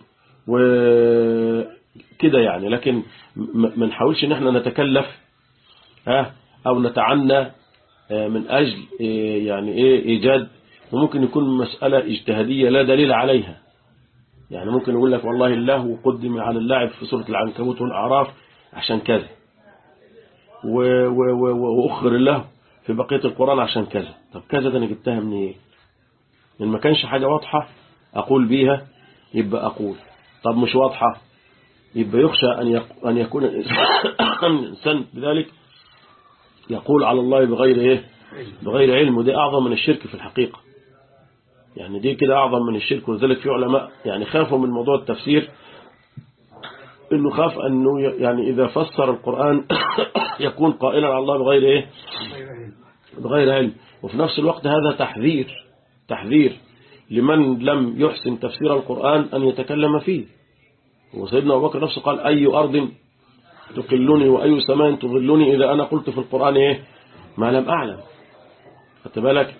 وكده يعني لكن م- ما نحاولش ان احنا نتكلف ها أو نتعنى آه، من أجل آه، يعني إيه إيجاد وممكن يكون مسألة اجتهادية لا دليل عليها يعني ممكن يقول لك والله الله قدم على اللاعب في سورة العنكبوت والأعراف عشان كذا و- و- و- وأخر الله في بقية القرآن عشان كذا طب كذا ده أنا جبتها من إيه إن ما كانش حاجة واضحة أقول بيها يبقى أقول طب مش واضحة يبقى يخشى أن يق- أن يكون الإنسان بذلك يقول على الله بغير إيه بغير علم ودي أعظم من الشرك في الحقيقة يعني دي كده أعظم من الشرك ولذلك في علماء يعني خافوا من موضوع التفسير إنه خاف أنه ي- يعني إذا فسر القرآن يكون قائلا على الله بغير إيه بغير علم وفي نفس الوقت هذا تحذير تحذير لمن لم يحسن تفسير القرآن أن يتكلم فيه وسيدنا أبو بكر نفسه قال أي أرض تقلني وأي سماء تظلني إذا أنا قلت في القرآن إيه ما لم أعلم خدت بالك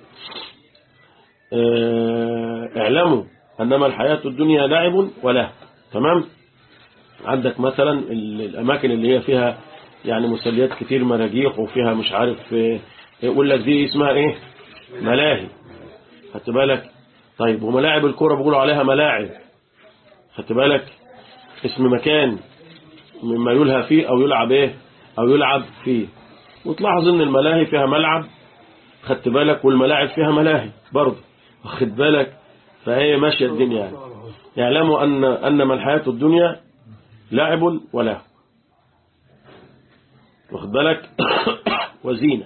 آه، اعلموا أنما الحياة الدنيا لعب وله تمام عندك مثلا ال- الأماكن اللي هي فيها يعني مسليات كتير مراجيح وفيها مش عارف آه، يقول لك دي اسمها ايه ملاهي خدت بالك طيب وملاعب الكرة بيقولوا عليها ملاعب خدت بالك اسم مكان مما يلهى فيه أو يلعب ايه أو يلعب فيه وتلاحظ ان الملاهي فيها ملعب خدت بالك والملاعب فيها ملاهي برضه واخد بالك فهي ماشية الدنيا يعني يعلموا أن أنما الحياة الدنيا لعب ولهو واخد بالك وزينة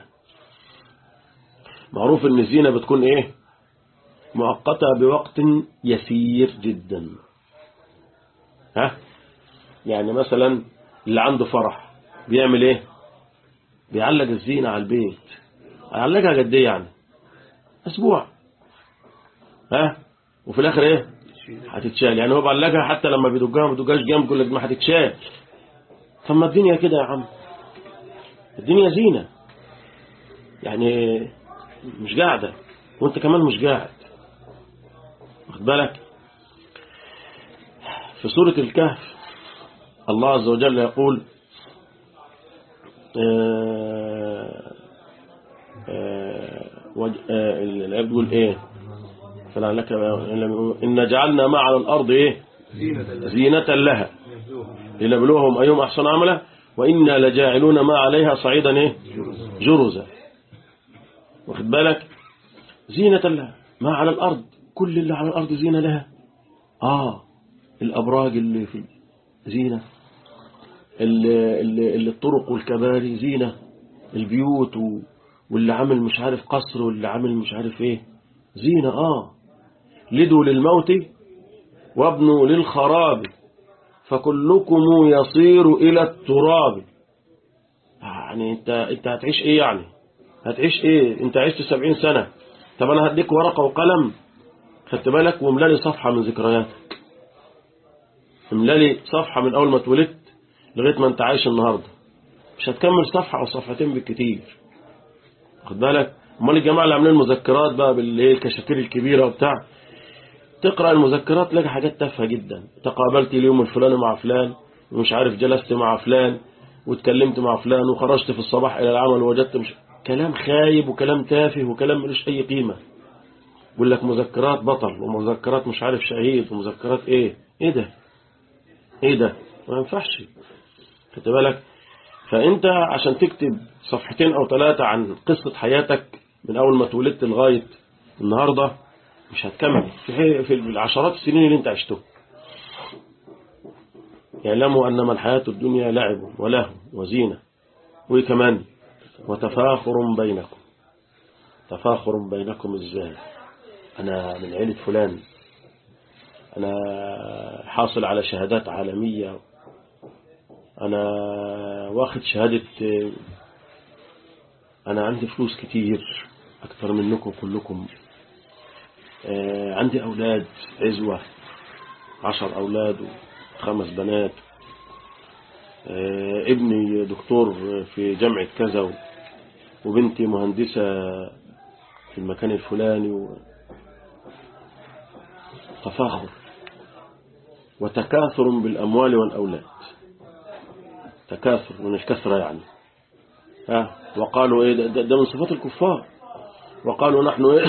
معروف ان الزينة بتكون ايه مؤقتة بوقت يسير جدا ها يعني مثلا اللي عنده فرح بيعمل ايه بيعلق الزينة على البيت هيعلقها قد ايه يعني اسبوع ها وفي الاخر ايه هتتشال يعني هو بعلقها حتى لما بيدقها ما بيدقهاش جنب يقول لك ما هتتشال طب ما الدنيا كده يا عم الدنيا زينة يعني مش قاعدة وانت كمان مش قاعد واخد بالك في سورة الكهف الله عز وجل يقول آه آه وج- آه العبد يقول ايه فلعلك إن جعلنا ما على الأرض إيه زينة لها لنبلوهم أيهم أحسن عملا وإنا لجاعلون ما عليها صعيدا إيه جرزا واخد بالك زينة لها ما على الأرض كل اللي على الأرض زينة لها آه الأبراج اللي في زينة اللي, اللي, اللي الطرق والكباري زينة البيوت و... واللي عامل مش عارف قصر واللي عامل مش عارف ايه زينة آه لدوا للموت وابنوا للخراب فكلكم يصير إلى التراب يعني انت انت هتعيش ايه يعني هتعيش ايه انت عشت سبعين سنة طب انا هديك ورقة وقلم خدت بالك وملالي صفحة من ذكرياتك املالي صفحة من اول ما اتولدت لغاية ما انت عايش النهاردة مش هتكمل صفحة او صفحتين بالكتير خد بالك امال الجماعة اللي عاملين مذكرات بقى باللي هي الكشاكيل الكبيرة وبتاع تقرأ المذكرات تلاقي حاجات تافهة جدا تقابلت اليوم الفلاني مع فلان ومش عارف جلست مع فلان واتكلمت مع فلان وخرجت في الصباح إلى العمل ووجدت مش كلام خايب وكلام تافه وكلام ملوش أي قيمة يقول لك مذكرات بطل ومذكرات مش عارف شهيد ومذكرات ايه ايه ده ايه ده ما ينفعش خدت بالك فانت عشان تكتب صفحتين او ثلاثة عن قصة حياتك من اول ما اتولدت لغاية النهاردة مش هتكمل في في العشرات السنين اللي انت عشته يعلموا انما الحياة الدنيا لعب ولهو وزينة وكمان وتفاخر بينكم تفاخر بينكم ازاي انا من عيلة فلان انا حاصل على شهادات عالمية انا واخد شهادة انا عندي فلوس كتير اكتر منكم كلكم عندي اولاد عزوة عشر اولاد وخمس بنات ابني دكتور في جامعة كذا وبنتي مهندسة في المكان الفلاني تفاخر وتكاثر بالأموال والأولاد تكاثر مش كثرة يعني ها وقالوا ايه ده, ده من صفات الكفار وقالوا نحن ايه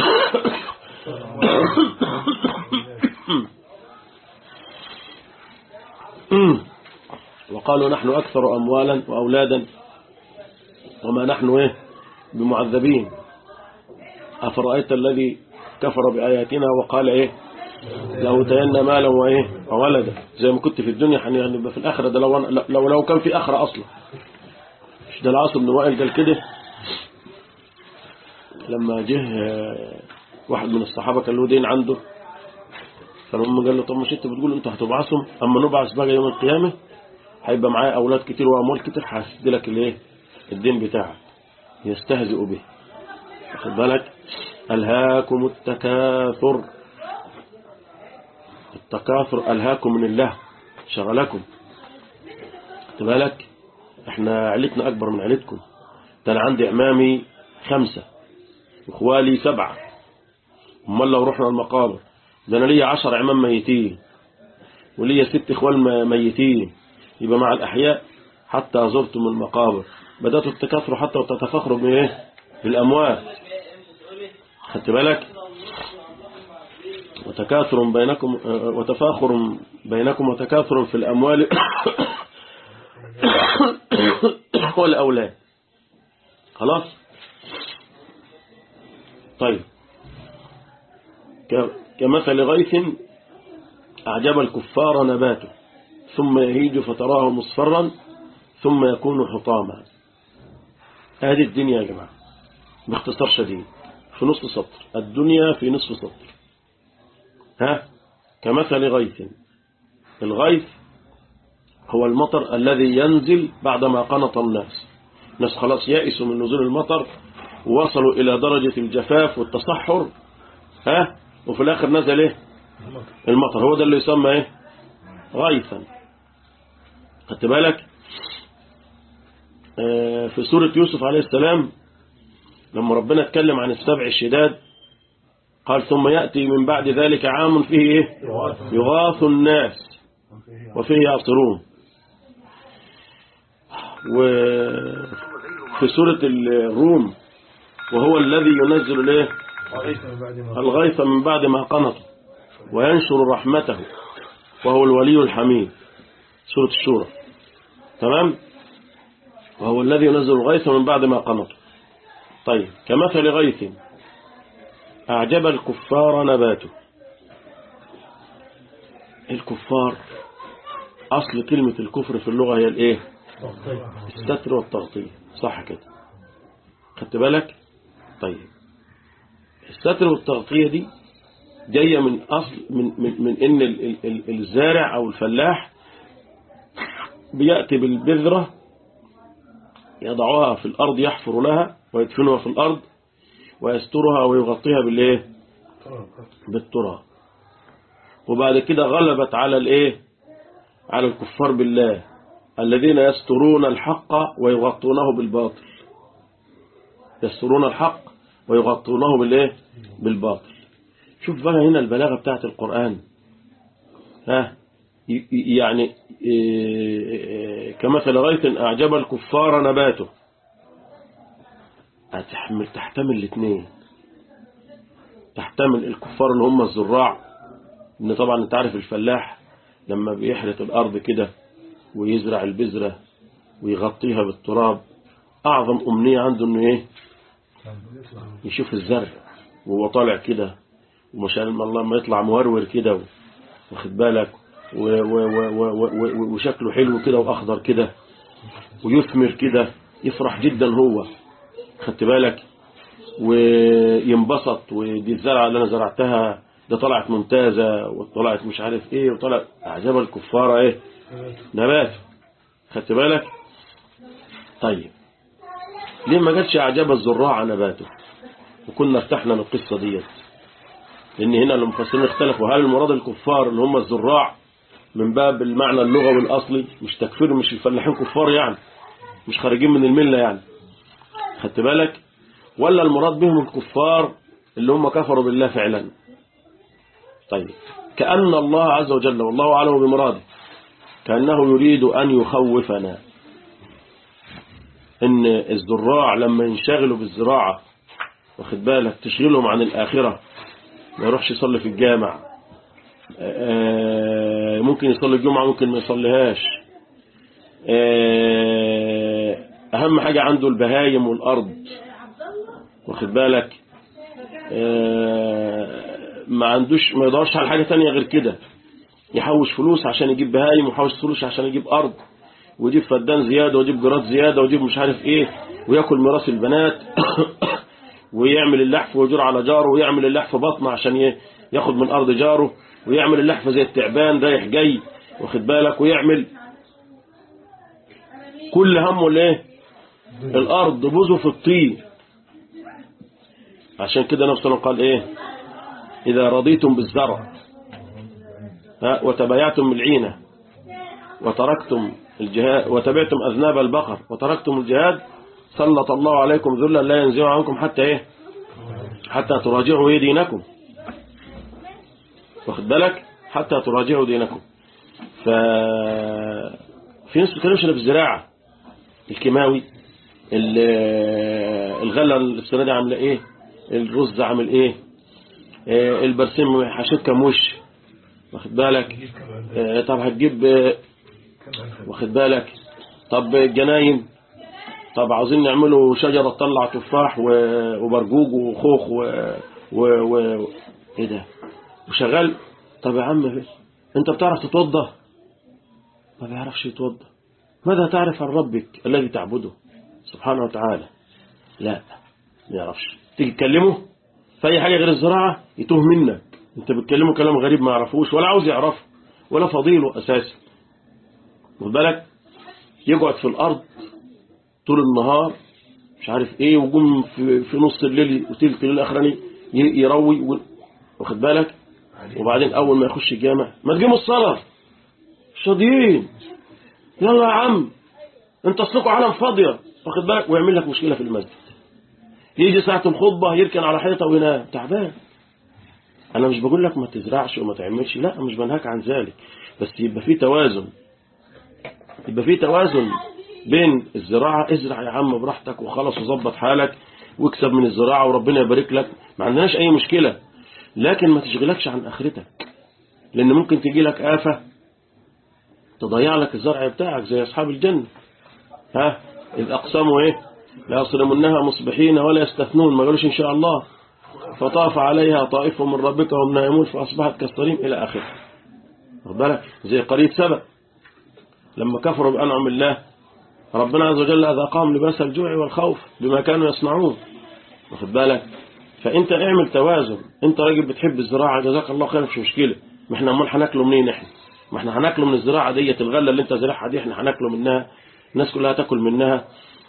وقالوا نحن أكثر أموالا وأولادا وما نحن ايه بمعذبين أفرأيت الذي كفر بآياتنا وقال ايه لأوتين مالا وإيه وولدا زي ما كنت في الدنيا هنبقى في الآخرة ده لو, لو لو كان في آخرة أصلا مش ده العاصم بن وائل قال كده لما جه واحد من الصحابة كان له دين عنده فالأم قال له طب مش انت بتقول انتوا هتبعثهم اما نبعث بقى يوم القيامة هيبقى معايا أولاد كتير وأموال كتير هسد لك الايه الدين بتاعك يستهزئ به واخد بالك ألهاكم التكاثر التكاثر ألهاكم من الله شغلكم خد بالك احنا عيلتنا أكبر من عيلتكم ده أنا عندي عمامي خمسة إخوالي سبعة امال لو رحنا المقابر ده أنا ليا عشر عمام ميتين وليا ست إخوال ميتين يبقى مع الأحياء حتى زرتم المقابر بدأتوا التكاثر حتى وتتفخروا بإيه بالأموال خدت بالك وتكاثر بينكم وتفاخر بينكم وتكاثر في الأموال والأولاد خلاص طيب كمثل غيث أعجب الكفار نباته ثم يهيج فتراه مصفرا ثم يكون حطاما هذه الدنيا يا جماعة باختصار شديد في نصف سطر الدنيا في نصف سطر ها كمثل غيث الغيث هو المطر الذي ينزل بعدما قنط الناس الناس خلاص يأسوا من نزول المطر ووصلوا إلى درجة الجفاف والتصحر ها وفي الآخر نزل إيه المطر هو ده اللي يسمى إيه غيثا خدت بالك آه في سورة يوسف عليه السلام لما ربنا اتكلم عن السبع الشداد قال ثم يأتي من بعد ذلك عام فيه إيه؟ يغاث الناس وفيه يعصرون وفي سورة الروم وهو الذي ينزل الايه الغيث من بعد ما قنط وينشر رحمته وهو الولي الحميد سورة الشورى تمام وهو الذي ينزل الغيث من بعد ما قنط طيب كمثل غيث أعجب الكفار نباته الكفار أصل كلمة الكفر في اللغة هي الإيه الستر والتغطية صح كده خدت بالك طيب الستر والتغطية دي جاية من أصل من, من, من إن ال ال الزارع أو الفلاح بيأتي بالبذرة يضعها في الأرض يحفر لها ويدفنها في الأرض ويسترها ويغطيها بالإيه بالتراب وبعد كده غلبت على الإيه على الكفار بالله الذين يسترون الحق ويغطونه بالباطل يسترون الحق ويغطونه بالإيه بالباطل شوف بقى هنا البلاغة بتاعت القرآن ها ي- ي- يعني إيه، كمثل غيث أعجب الكفار نباته هتحمل تحتمل الاثنين تحتمل الكفار اللي هم الزراع ان طبعا انت عارف الفلاح لما بيحرث الارض كده ويزرع البذرة ويغطيها بالتراب اعظم امنية عنده انه ايه يشوف الزرع وهو طالع كده وما شاء الله ما يطلع مورور كده واخد بالك و- و- و- و- و- وشكله حلو كده واخضر كده ويثمر كده يفرح جدا هو خدت بالك وينبسط ودي الزرعه اللي انا زرعتها ده طلعت ممتازه وطلعت مش عارف ايه وطلع اعجاب الكفار ايه نبات خدت بالك طيب ليه ما جاتش اعجاب الزراع نباته وكنا ارتحنا من القصه ديت لان هنا المفسرين اختلفوا هل المراد الكفار اللي هم الزراع من باب المعنى اللغوي الاصلي مش تكفير مش الفلاحين كفار يعني مش خارجين من المله يعني خدت بالك ولا المراد بهم الكفار اللي هم كفروا بالله فعلا طيب كأن الله عز وجل والله أعلم بمراده كأنه يريد أن يخوفنا إن الزراع لما ينشغلوا بالزراعة واخد بالك تشغلهم عن الآخرة ما يروحش يصلي في الجامع آه، ممكن يصلي الجمعة ممكن ما يصليهاش آه، أهم حاجة عنده البهايم والأرض واخد بالك آه، ما عندوش ما يدورش على حاجة تانية غير كده يحوش فلوس عشان يجيب بهايم ويحوش فلوس عشان يجيب أرض ويجيب فدان زيادة ويجيب جرات زيادة ويجيب مش عارف ايه وياكل ميراث البنات ويعمل اللحف ويجور على جاره ويعمل اللحف بطنه عشان ي- ياخد من أرض جاره ويعمل اللحفة زي التعبان رايح جاي واخد بالك ويعمل كل همه الايه الأرض بوزه في الطين عشان كده نفسه قال ايه إذا رضيتم بالزرع ها وتبايعتم بالعينة وتركتم الجهاد وتبعتم أذناب البقر وتركتم الجهاد سلط الله عليكم ذلا لا ينزع عنكم حتى ايه حتى تراجعوا ايه دينكم واخد بالك حتى تراجعوا دينكم ف في ناس بتتكلمش إلا في الزراعة الكيماوي ال- الغلة السنة دي عاملة ايه الرز عامل ايه آه، البرسيم حشيت كام وش واخد بالك آه، طب هتجيب آه، واخد بالك طب الجناين طب عاوزين نعمله شجرة تطلع تفاح و- وبرجوج وخوخ و... و... و... ايه ده وشغال طب يا عم انت بتعرف تتوضى ما بيعرفش يتوضى ماذا تعرف عن ربك الذي تعبده سبحانه وتعالى لا ما يعرفش تيجي تكلمه في اي حاجة غير الزراعة يتوه منك انت بتكلمه كلام غريب ما يعرفوش ولا عاوز يعرفه ولا فضيله اساسا خد بالك يقعد في الارض طول النهار مش عارف ايه وجم في, في نص الليل وتلت الليل الاخراني ي- يروي و- واخد بالك وبعدين اول ما يخش الجامع ما تجيبوا الصلاه شاضيين يلا يا عم انت اصلكوا عالم فاضيه واخد بالك ويعمل لك مشكله في المسجد يجي ساعه الخطبه يركن على حيطه وينام تعبان انا مش بقول لك ما تزرعش وما تعملش لا مش بنهاك عن ذلك بس يبقى في توازن يبقى في توازن بين الزراعة ازرع يا عم براحتك وخلاص وظبط حالك واكسب من الزراعة وربنا يبارك لك ما عندناش أي مشكلة لكن ما تشغلكش عن آخرتك لأن ممكن تجي لك آفة تضيع لك الزرع بتاعك زي أصحاب الجنة ها إذ أقسموا إيه لا يصرمنها مصبحين ولا يستثنون ما قالوش إن شاء الله فطاف عليها طائف من ربك وهم نائمون فأصبحت كالصريم إلى آخره واخد بالك زي قرية سبأ لما كفروا بأنعم الله ربنا عز وجل أذاقهم لباس الجوع والخوف بما كانوا يصنعون واخد بالك فأنت اعمل توازن أنت راجل بتحب الزراعة جزاك الله خير مش مشكلة ما احنا امال هناكله منين احنا ما احنا هناكله من الزراعة ديت الغلة اللي انت زرعها دي احنا هناكله منها الناس كلها تاكل منها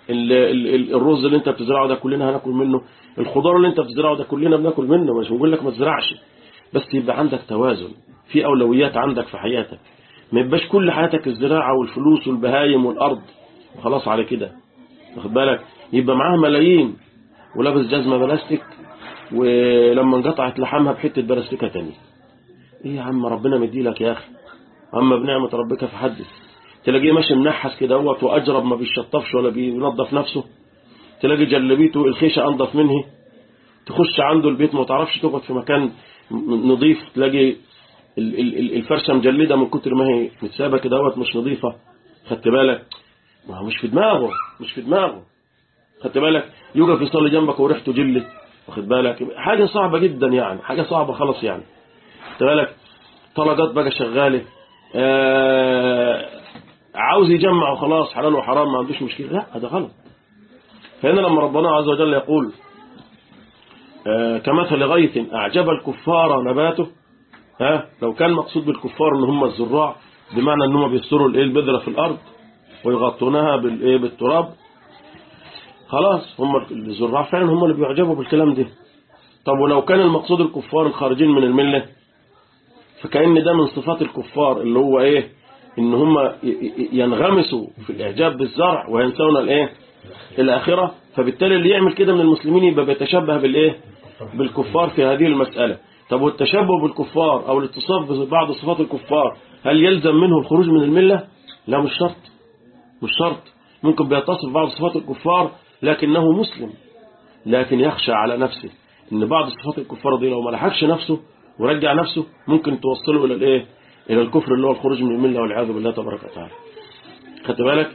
ال- ال- ال- الرز اللي انت بتزرعه ده كلنا هناكل منه الخضار اللي انت بتزرعه ده كلنا بناكل منه مش بقول لك ما تزرعش بس يبقى عندك توازن في اولويات عندك في حياتك ما يبقاش كل حياتك الزراعه والفلوس والبهايم والارض وخلاص على كده واخد بالك يبقى معاها ملايين ولابس جزمه بلاستيك ولما انقطعت لحمها بحته بلاستيكه تانية ايه يا عم ربنا مديلك يا اخي اما بنعمه ربك فحدث تلاقيه ماشي منحس كده اهوت واجرب ما بيشطفش ولا بينظف نفسه تلاقي جلبيته الخيشه انضف منه تخش عنده البيت ما تعرفش تقعد في مكان م- نظيف تلاقي ال- ال- ال- الفرشه مجلده من كتر ما هي متسابه كده اهوت مش نظيفه خدت بالك ما هو مش في دماغه مش في دماغه خدت بالك يوقف يصلي جنبك وريحته جلت واخد بالك حاجه صعبه جدا يعني حاجه صعبه خلاص يعني خدت بالك طلقات بقى شغاله آه عاوز يجمع وخلاص حلال وحرام ما عندوش مشكله لا هذا غلط فهنا لما ربنا عز وجل يقول آه كمثل غيث اعجب الكفار نباته ها لو كان مقصود بالكفار ان هم الزراع بمعنى ان هم بيستروا الايه البذره في الارض ويغطونها بالايه بالتراب خلاص هم الزراع فعلا هم اللي بيعجبوا بالكلام ده طب ولو كان المقصود الكفار الخارجين من المله فكأن ده من صفات الكفار اللي هو ايه ان هم ي- ي- ينغمسوا في الاعجاب بالزرع وينسون الايه الاخره فبالتالي اللي يعمل كده من المسلمين يبقى بيتشبه بالايه بالكفار في هذه المساله طب والتشبه بالكفار او الاتصاف ببعض صفات الكفار هل يلزم منه الخروج من المله لا مش شرط مش شرط ممكن بيتصف بعض صفات الكفار لكنه مسلم لكن يخشى على نفسه ان بعض صفات الكفار دي لو ما لحقش نفسه ورجع نفسه ممكن توصله الى الايه الى الكفر اللي هو الخروج من المله والعياذ بالله تبارك وتعالى خدت بالك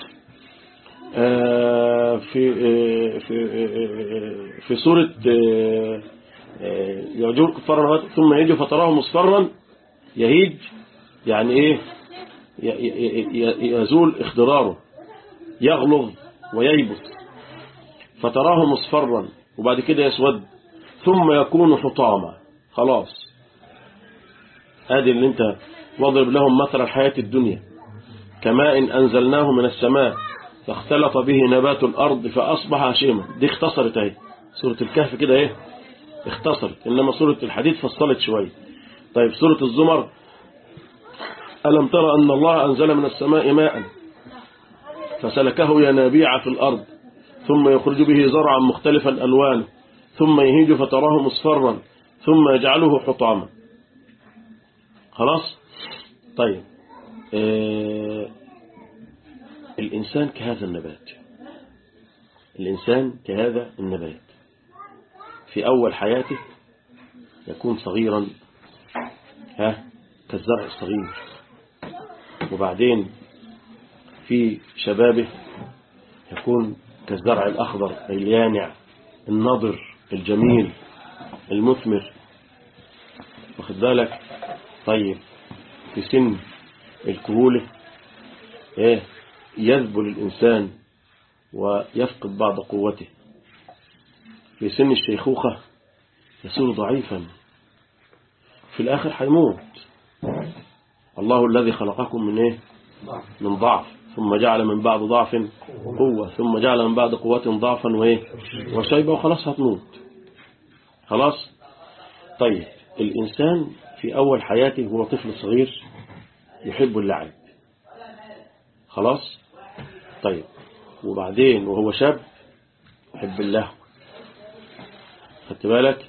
آه في آه في آه في سوره آه آه يعجب الكفار ثم يجي فتراه مصفرا يهيج يعني ايه ي- ي- ي- يزول اخضراره يغلظ وييبس فتراه مصفرا وبعد كده يسود ثم يكون حطاما خلاص ادي اللي انت واضرب لهم مثل الحياة الدنيا كماء انزلناه من السماء فاختلط به نبات الارض فاصبح هشيما دي اختصرت اهي سورة الكهف كده ايه اختصرت انما سورة الحديد فصلت شوية طيب سورة الزمر ألم ترى أن الله أنزل من السماء ماء فسلكه ينابيع في الأرض ثم يخرج به زرعا مختلفا ألوانه ثم يهيج فتراه مصفرا ثم يجعله حطاما خلاص طيب آه الإنسان كهذا النبات الإنسان كهذا النبات في أول حياته يكون صغيرا ها كالزرع الصغير وبعدين في شبابه يكون كالزرع الأخضر اليانع النضر الجميل المثمر واخد بالك طيب في سن الكهولة ايه يذبل الإنسان ويفقد بعض قوته في سن الشيخوخة يصير ضعيفا في الآخر حيموت الله الذي خلقكم من ايه من ضعف ثم جعل من بعد ضعف قوة ثم جعل من بعد قوة ضعفا وايه وشيبة وخلاص هتموت خلاص طيب الإنسان في أول حياته هو طفل صغير يحب اللعب خلاص طيب وبعدين وهو شاب يحب اللهو خدت بالك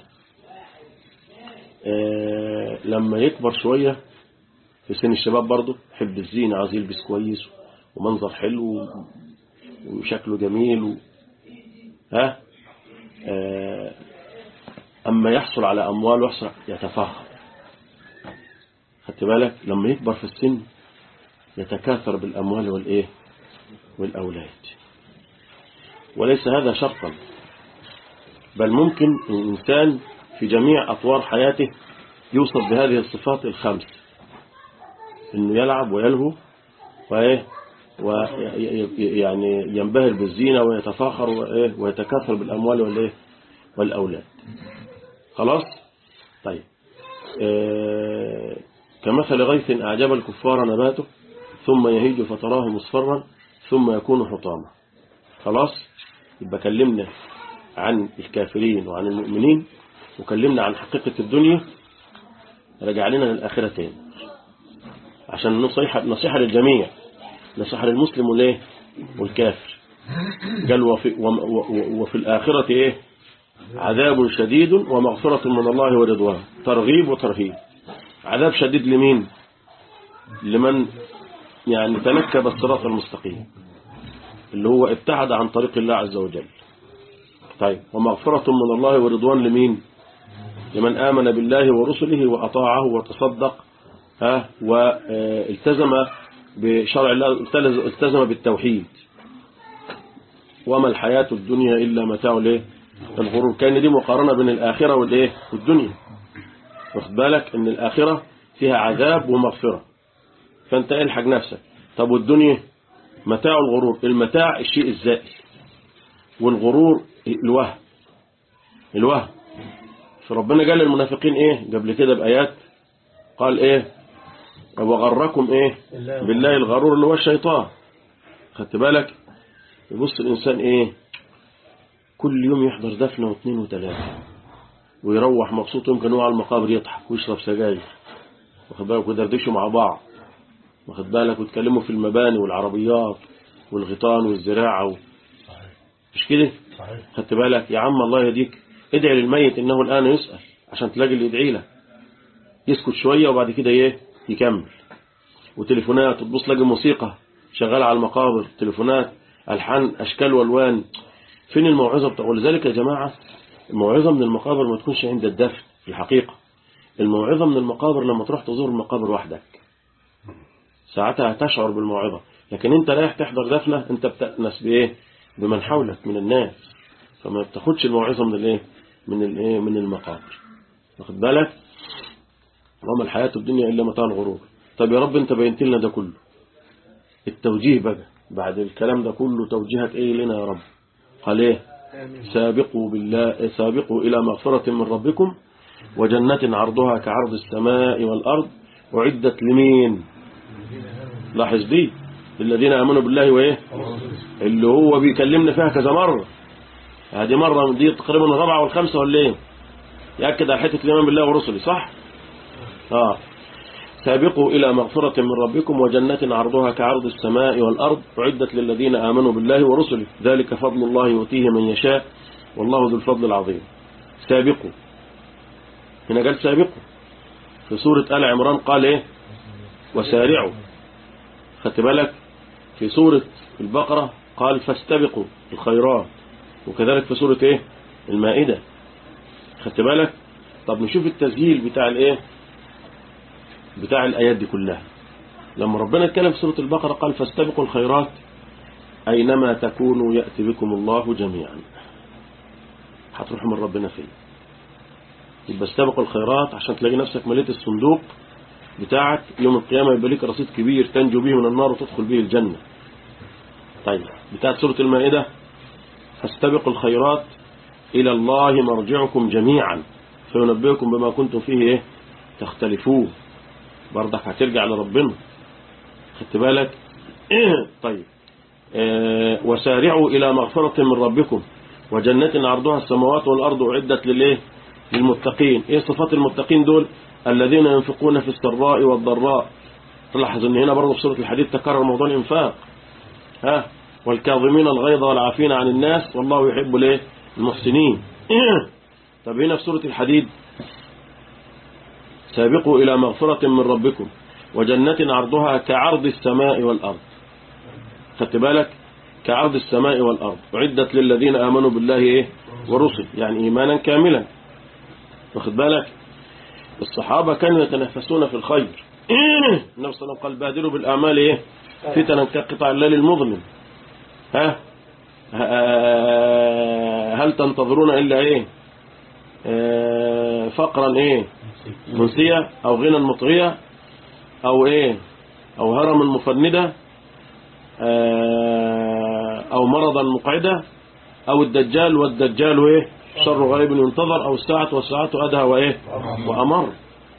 آه لما يكبر شوية في سن الشباب برضه يحب الزينة عايز يلبس كويس ومنظر حلو وشكله جميل و... ها آه أما يحصل على أموال ويحصل يتفاخر خدت بالك لما يكبر في السن يتكاثر بالأموال والإيه والأولاد وليس هذا شرطا بل ممكن الإنسان في جميع أطوار حياته يوصف بهذه الصفات الخمس انه يلعب ويلهو وايه ويعني ينبهر بالزينة ويتفاخر وإيه ويتكاثر بالأموال والإيه والأولاد خلاص طيب إيه كمثل غيث أعجب الكفار نباته ثم يهيج فتراه مصفرا ثم يكون حطاما خلاص يبقى كلمنا عن الكافرين وعن المؤمنين وكلمنا عن حقيقة الدنيا رجع لنا للآخرة تاني عشان نصيحة نصيحة للجميع نصيحة للمسلم وليه والكافر قال وفي, وم- و- وفي الآخرة إيه عذاب شديد ومغفرة من الله ورضوان ترغيب وترهيب عذاب شديد لمين لمن يعني تنكب الصراط المستقيم اللي هو ابتعد عن طريق الله عز وجل طيب ومغفرة من الله ورضوان لمين لمن آمن بالله ورسله وأطاعه وتصدق ها والتزم بشرع الله التز- التزم بالتوحيد وما الحياة الدنيا إلا متاع الايه الغرور كان دي مقارنة بين الآخرة والإيه والدنيا واخد بالك إن الآخرة فيها عذاب ومغفرة فأنت الحق نفسك طب والدنيا متاع الغرور المتاع الشيء الزائل والغرور الوهم الوهم فربنا قال للمنافقين ايه قبل كده بآيات قال ايه وغركم ايه بالله الغرور اللي هو الشيطان خدت بالك يبص الإنسان ايه كل يوم يحضر دفنة واثنين وثلاثة ويروح مبسوط يمكن هو على المقابر يضحك ويشرب سجاير واخد بالك ويدردشوا مع بعض واخد بالك ويتكلموا في المباني والعربيات والغيطان والزراعة و... مش كده صحيح خدت بالك يا عم الله يهديك ادعي للميت انه الان يسأل عشان تلاقي اللي يدعي لك يسكت شوية وبعد كده ايه يكمل وتليفونات وتبص تلاقي موسيقى شغالة على المقابر تليفونات الحان اشكال والوان فين الموعظة بتاع ولذلك يا جماعة الموعظة من المقابر ما تكونش عند الدفن في الحقيقة الموعظة من المقابر لما تروح تزور المقابر وحدك ساعتها تشعر بالموعظة لكن انت رايح تحضر دفنة انت بتأنس بايه بمن حولك من الناس فما بتاخدش الموعظة من الايه من الايه من المقابر واخد بالك وما الحياة الدنيا إلا متاع الغرور طب يا رب انت بينت لنا ده كله التوجيه بقى بعد الكلام ده كله توجيهك ايه لنا يا رب قال ايه سابقوا بالله سابقوا إلى مغفرة من ربكم وجنة عرضها كعرض السماء والأرض وعدت لمين لاحظ دي الذين آمنوا بالله وإيه اللي هو بيكلمنا فيها كذا مرة هذه مرة دي تقريبا الرابعة والخامسة ولا ايه يأكد على حتة الإيمان بالله ورسله صح آه سابقوا إلى مغفرة من ربكم وجنة عرضها كعرض السماء والأرض أعدت للذين آمنوا بالله ورسله ذلك فضل الله يؤتيه من يشاء والله ذو الفضل العظيم سابقوا هنا قال سابقوا في سورة آل عمران قال إيه وسارعوا خدت بالك في سورة البقرة قال فاستبقوا الخيرات وكذلك في سورة إيه المائدة خدت بالك طب نشوف التسجيل بتاع الإيه بتاع الآيات دي كلها لما ربنا اتكلم في سورة البقرة قال فاستبقوا الخيرات أينما تكونوا يأتي بكم الله جميعا هتروحوا من ربنا فين يبقى استبقوا الخيرات عشان تلاقي نفسك مليت الصندوق بتاعك يوم القيامة يبقى لك رصيد كبير تنجو به من النار وتدخل به الجنة طيب بتاعت سورة المائدة فاستبقوا الخيرات إلى الله مرجعكم جميعا فينبئكم بما كنتم فيه إيه تختلفون برضك هترجع لربنا خدت بالك طيب آه وسارعوا إلى مغفرة من ربكم وجنة عرضها السماوات والأرض أعدت للإيه للمتقين إيه صفات المتقين دول الذين ينفقون في السراء والضراء تلاحظ ان هنا برضه في سورة الحديد تكرر موضوع الإنفاق ها والكاظمين الغيظ والعافين عن الناس والله يحب الايه المحسنين طب هنا في سورة الحديد سابقوا إلى مغفرة من ربكم وجنة عرضها كعرض السماء والأرض خدت بالك كعرض السماء والأرض أعدت للذين آمنوا بالله إيه ورسل يعني إيمانا كاملا واخد بالك الصحابة كانوا يتنافسون في الخير النبي صلى الله عليه وسلم قال بادروا بالأعمال إيه فتنا كقطع الليل المظلم ها هل تنتظرون إلا إيه فقرا إيه منسية أو غنى مطغية أو إيه أو هرما مفندة أو مرضا مقعدة أو الدجال والدجال إيه شر غريب ينتظر أو الساعة والساعة أدهى وإيه وأمر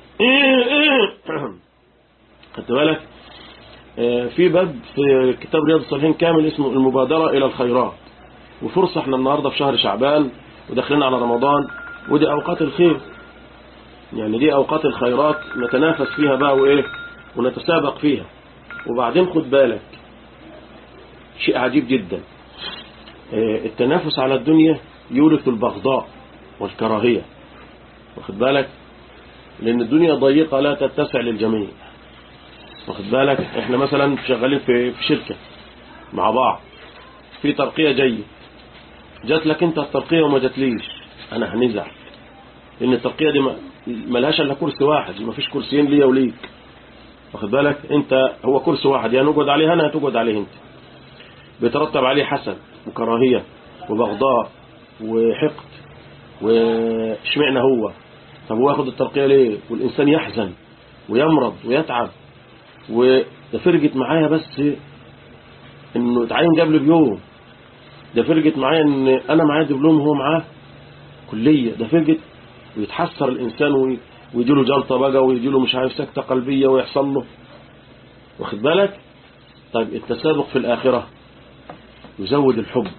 خدت بالك في باب في كتاب رياض الصالحين كامل اسمه المبادرة إلى الخيرات وفرصة احنا النهاردة في شهر شعبان وداخلين على رمضان ودي أوقات الخير يعني دي أوقات الخيرات نتنافس فيها بقى وإيه ونتسابق فيها وبعدين خد بالك شيء عجيب جدا اه التنافس على الدنيا يورث البغضاء والكراهية واخد بالك لأن الدنيا ضيقة لا تتسع للجميع واخد بالك احنا مثلا شغالين في في شركة مع بعض في ترقية جيد جات لك انت الترقية وما جاتليش انا هنزعل لان الترقية دي ما لهاش الا كرسي واحد ما فيش كرسيين ليا وليك واخد بالك انت هو كرسي واحد يا نقعد عليه انا هتقعد عليه انت بيترتب عليه حسد وكراهية وبغضاء وحقد واشمعنى هو طب هو ياخد الترقية ليه والإنسان يحزن ويمرض ويتعب وده فرقت معايا بس انه اتعين قبل بيوم ده فرقت معايا ان انا معايا دبلوم وهو معاه كلية ده فرقت ويتحسر الانسان ويجي له جلطة بقى ويجي له مش عارف سكتة قلبية ويحصل له واخد بالك طيب التسابق في الآخرة يزود الحب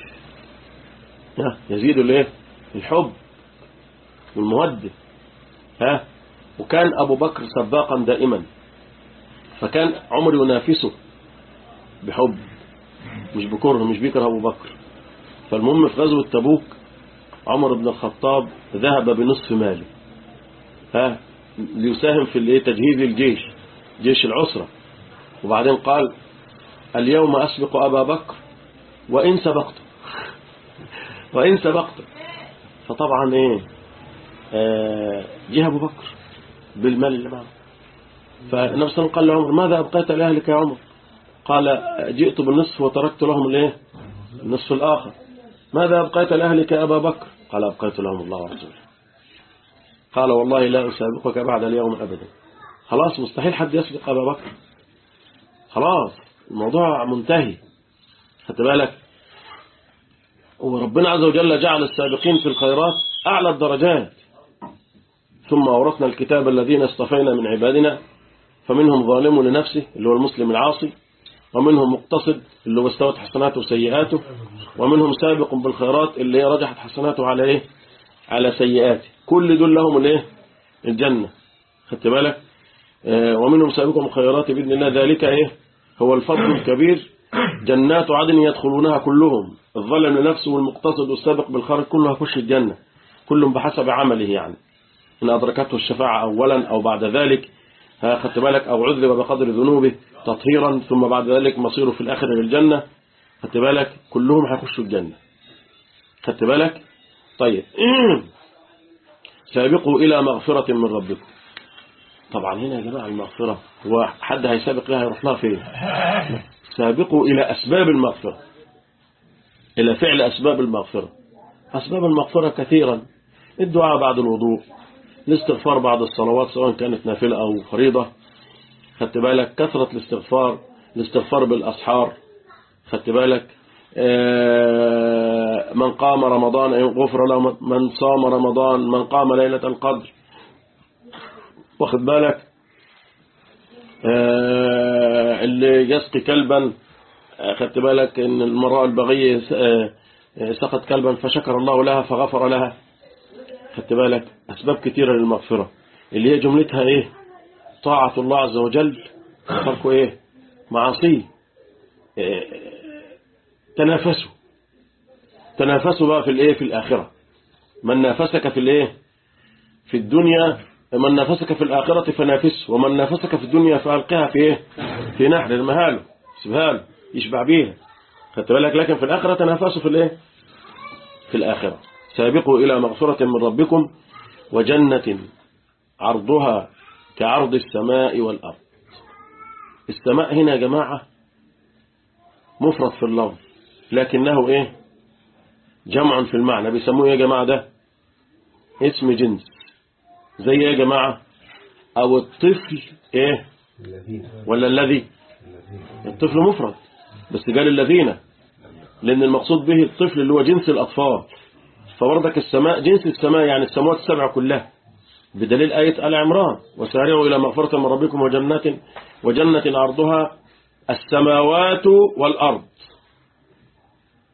يزيد الايه الحب والمودة ها وكان أبو بكر سباقا دائما فكان عمر ينافسه بحب مش بكره مش بيكره أبو بكر فالمهم في غزوة تبوك عمر بن الخطاب ذهب بنصف ماله ها ليساهم في الايه تجهيز الجيش جيش العسرة وبعدين قال اليوم أسبق أبا بكر وإن سبقته وإن سبقته فطبعا ايه آه جه أبو بكر بالمال اللي معه فالنبي صلى الله عليه وسلم قال لعمر ماذا أبقيت لأهلك يا عمر قال جئت بالنصف وتركت لهم الايه النصف الآخر ماذا أبقيت لأهلك يا أبا بكر قال أبقيت لهم الله ورسوله قال والله لا أسابقك بعد اليوم أبدا خلاص مستحيل حد يسبق أبا بكر خلاص الموضوع منتهي خدت بالك وربنا عز وجل جعل السابقين في الخيرات أعلى الدرجات ثم أورثنا الكتاب الذين اصطفينا من عبادنا فمنهم ظالم لنفسه اللي هو المسلم العاصي ومنهم مقتصد اللي هو استوت حسناته وسيئاته ومنهم سابق بالخيرات اللي هي رجحت حسناته على ايه على سيئاته كل دول لهم الايه الجنة خدت بالك آه ومنهم سابق بالخيرات بإذن الله ذلك ايه هو الفضل الكبير جنات عدن يدخلونها كلهم الظلم لنفسه والمقتصد والسابق بالخير كله هيخش الجنة كلهم بحسب عمله يعني إن أدركته الشفاعة أولا أو بعد ذلك خدت بالك أو عذب بقدر ذنوبه تطهيرا ثم بعد ذلك مصيره في الآخر للجنة خدت بالك كلهم هيخشوا الجنة خدت بالك طيب سابقوا إلى مغفرة من ربكم طبعا هنا يا جماعة المغفرة هو حد هيسابق لها يروح لها فين سابقوا إلى أسباب المغفرة إلى فعل أسباب المغفرة أسباب المغفرة كثيرا الدعاء بعد الوضوء الاستغفار بعد الصلوات سواء كانت نافلة أو فريضة خدت بالك كثرة الاستغفار الاستغفار بالأسحار خدت بالك من قام رمضان غفر له من صام رمضان من قام ليلة القدر واخد بالك اللي يسقي كلبا خدت بالك ان المرأة البغية سقط كلبا فشكر الله لها فغفر لها خدت بالك أسباب كثيرة للمغفرة اللي هي جملتها إيه طاعة الله عز وجل فرقه إيه معاصيه إيه تنافسوا تنافسوا بقى في الإيه في الآخرة من نافسك في الإيه في الدنيا من نافسك في الآخرة فنافسه ومن نافسك في الدنيا فألقها في إيه في نحر المهاله سبها له يشبع بيها خدت بالك لكن في الآخرة تنافسوا في الإيه في الآخرة سابقوا إلى مغفرة من ربكم وجنة عرضها كعرض السماء والأرض السماء هنا يا جماعة مفرد في اللفظ لكنه إيه جمع في المعنى بيسموه يا جماعة ده اسم جنس زي يا جماعة أو الطفل إيه ولا الذي الطفل مفرد بس قال الذين لأن المقصود به الطفل اللي هو جنس الأطفال فوردك السماء جنس السماء يعني السماوات السبع كلها بدليل آية آل عمران وسارعوا إلى مغفرة من ربكم وجنات وجنة عرضها السماوات والأرض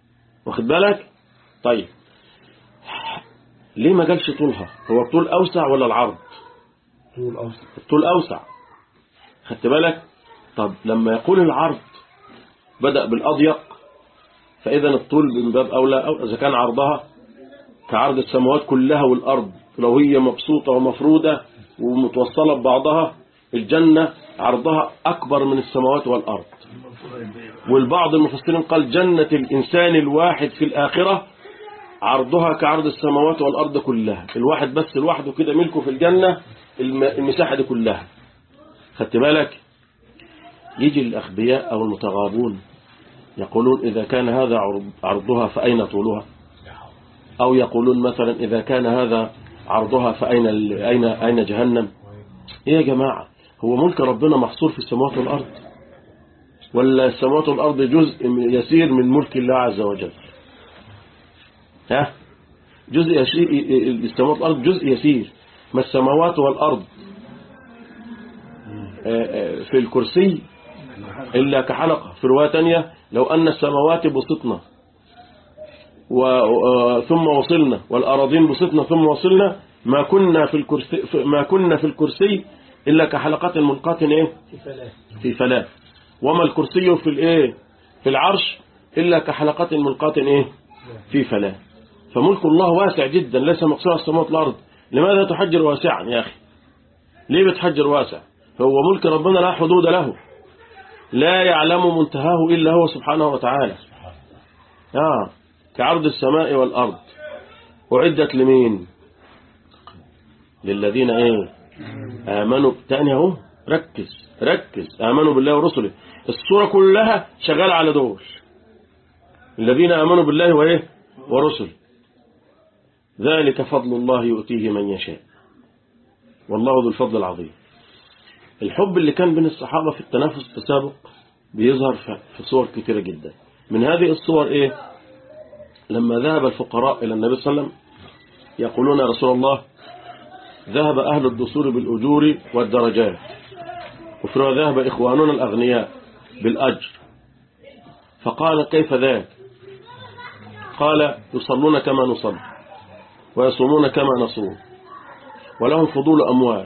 واخد بالك طيب ليه ما قالش طولها هو الطول أوسع ولا العرض طول أوسط الطول أوسع خدت بالك طب لما يقول العرض بدأ بالأضيق فإذا الطول من باب أولى أو إذا كان عرضها كعرض السماوات كلها والأرض لو هي مبسوطة ومفرودة ومتوصلة ببعضها الجنة عرضها أكبر من السماوات والأرض والبعض المفسرين قال جنة الإنسان الواحد في الآخرة عرضها كعرض السماوات والأرض كلها الواحد بس لوحده كده ملكه في الجنة الم- المساحة دي كلها خدت بالك يجي الأخبياء أو المتغابون يقولون إذا كان هذا عرض- عرضها فأين طولها أو يقولون مثلا إذا كان هذا عرضها فأين ال- أين أين جهنم إيه يا جماعة هو ملك ربنا محصور في السماوات والأرض ولا السماوات والأرض جزء يسير من ملك الله عز وجل ها جزء يسير السماوات والأرض جزء يسير ما السماوات والأرض آه، آه، في الكرسي إلا كحلقة في رواية تانية لو أن السماوات بسطنا و- و- ثم وصلنا والأراضين بسطنا ثم وصلنا ما كنا في الكرسي ما كنا في الكرسي إلا كحلقات ملقاة إيه في فلاة وما الكرسي في الإيه في العرش إلا كحلقات ملقاة إيه في فلاة فملك الله واسع جدا ليس مقصود السماوات والأرض لماذا تحجر واسعا يا أخي ليه بتحجر واسع هو ملك ربنا لا حدود له لا يعلم منتهاه إلا هو سبحانه وتعالى آه كعرض السماء والأرض أعدت لمين للذين ايه آمنوا تاني اهو ركز ركز آمنوا بالله ورسله الصورة كلها شغالة على دول الذين آمنوا بالله وإيه ورسله ذلك فضل الله يؤتيه من يشاء والله ذو الفضل العظيم الحب اللي كان بين الصحابة في التنافس التسابق بيظهر في- في صور كثيرة جدا من هذه الصور ايه لما ذهب الفقراء إلى النبي صلى الله عليه وسلم يقولون يا رسول الله ذهب أهل الدثور بالأجور والدرجات وفي رواية ذهب إخواننا الأغنياء بالأجر فقال كيف ذاك قال يصلون كما نصلي ويصومون كما نصوم ولهم فضول أموال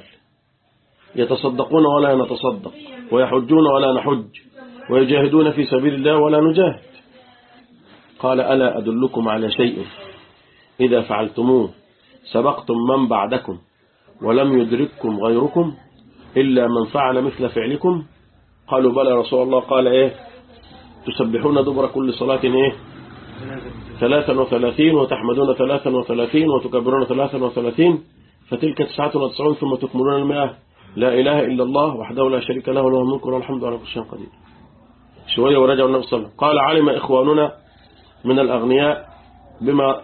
يتصدقون ولا نتصدق ويحجون ولا نحج ويجاهدون في سبيل الله ولا نجاهد قال ألا أدلكم على شيء إذا فعلتموه سبقتم من بعدكم ولم يدرككم غيركم إلا من فعل مثل فعلكم قالوا بلى يا رسول الله قال إيه تسبحون دبر كل صلاة إيه ثلاثا وثلاثين وتحمدون ثلاثا وثلاثين وتكبرون ثلاثا وثلاثين فتلك تسعة وتسعون ثم تكملون المئة لا إله إلا الله وحده لا شريك له له الملك وله الحمد على كل شيء قدير شوية ورجعوا النبي صلى الله عليه وسلم قال علم إخواننا من الأغنياء بما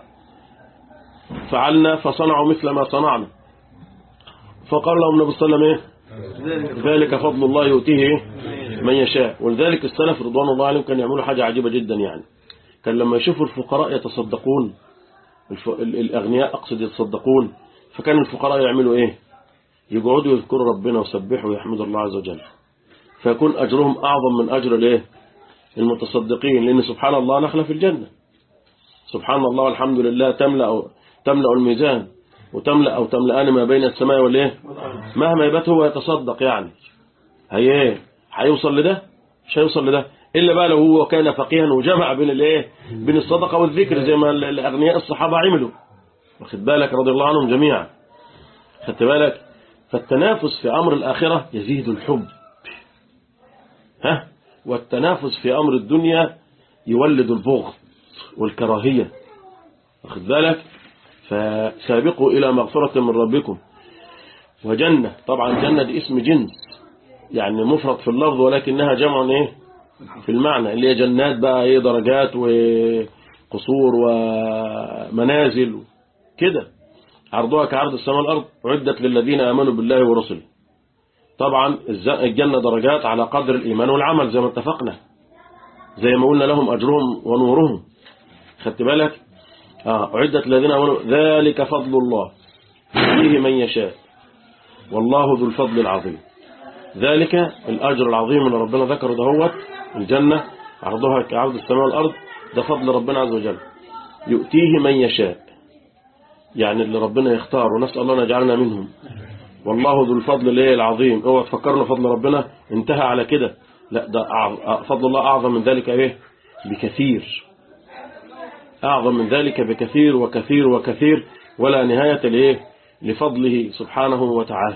فعلنا فصنعوا مثل ما صنعنا فقال لهم النبي صلى الله عليه وسلم إيه؟ ذلك فضل الله يؤتيه إيه؟ من يشاء ولذلك السلف رضوان الله عليهم كانوا يعملوا حاجة عجيبة جدا يعني كان لما يشوفوا الفقراء يتصدقون الف... ال- الأغنياء أقصد يتصدقون فكان الفقراء يعملوا إيه يقعدوا يذكروا ربنا ويسبحوا ويحمدوا الله عز وجل فيكون أجرهم أعظم من أجر الإيه المتصدقين لأن سبحان الله نخلة في الجنة سبحان الله والحمد لله تملأ تملأ الميزان وتملأ أو تملأان ما بين السماء والإيه مهما يبات هو يتصدق يعني هي إيه هيوصل لده مش هيوصل لده إلا بقى لو هو كان فقيها وجمع بين الإيه بين الصدقة والذكر زي ما ال- الأغنياء الصحابة عملوا واخد بالك رضي الله عنهم جميعا خدت بالك فالتنافس في أمر الآخرة يزيد الحب ها والتنافس في أمر الدنيا يولد البغض والكراهية واخد بالك فسابقوا إلى مغفرة من ربكم وجنة طبعا جنة دي اسم جنس يعني مفرد في اللفظ ولكنها جمع ايه في المعنى اللي هي جنات بقى ايه درجات وقصور ومنازل كده عرضها كعرض السماء والأرض عدت للذين آمنوا بالله ورسله طبعا الز- الجنة درجات على قدر الإيمان والعمل زي ما اتفقنا زي ما قلنا لهم أجرهم ونورهم خدت بالك آه أعدت الذين آمنوا ذلك فضل الله فيه من يشاء والله ذو الفضل العظيم ذلك الأجر العظيم اللي ربنا ذكره دهوت الجنة عرضها كعرض السماء والأرض ده فضل ربنا عز وجل يؤتيه من يشاء يعني اللي ربنا يختار ونسأل الله أن يجعلنا منهم والله ذو الفضل الايه العظيم اوعى تفكرنا فضل ربنا انتهى على كده لا ده أعظ- فضل الله أعظم من ذلك ايه بكثير أعظم من ذلك بكثير وكثير وكثير ولا نهاية لإيه لفضله سبحانه وتعالى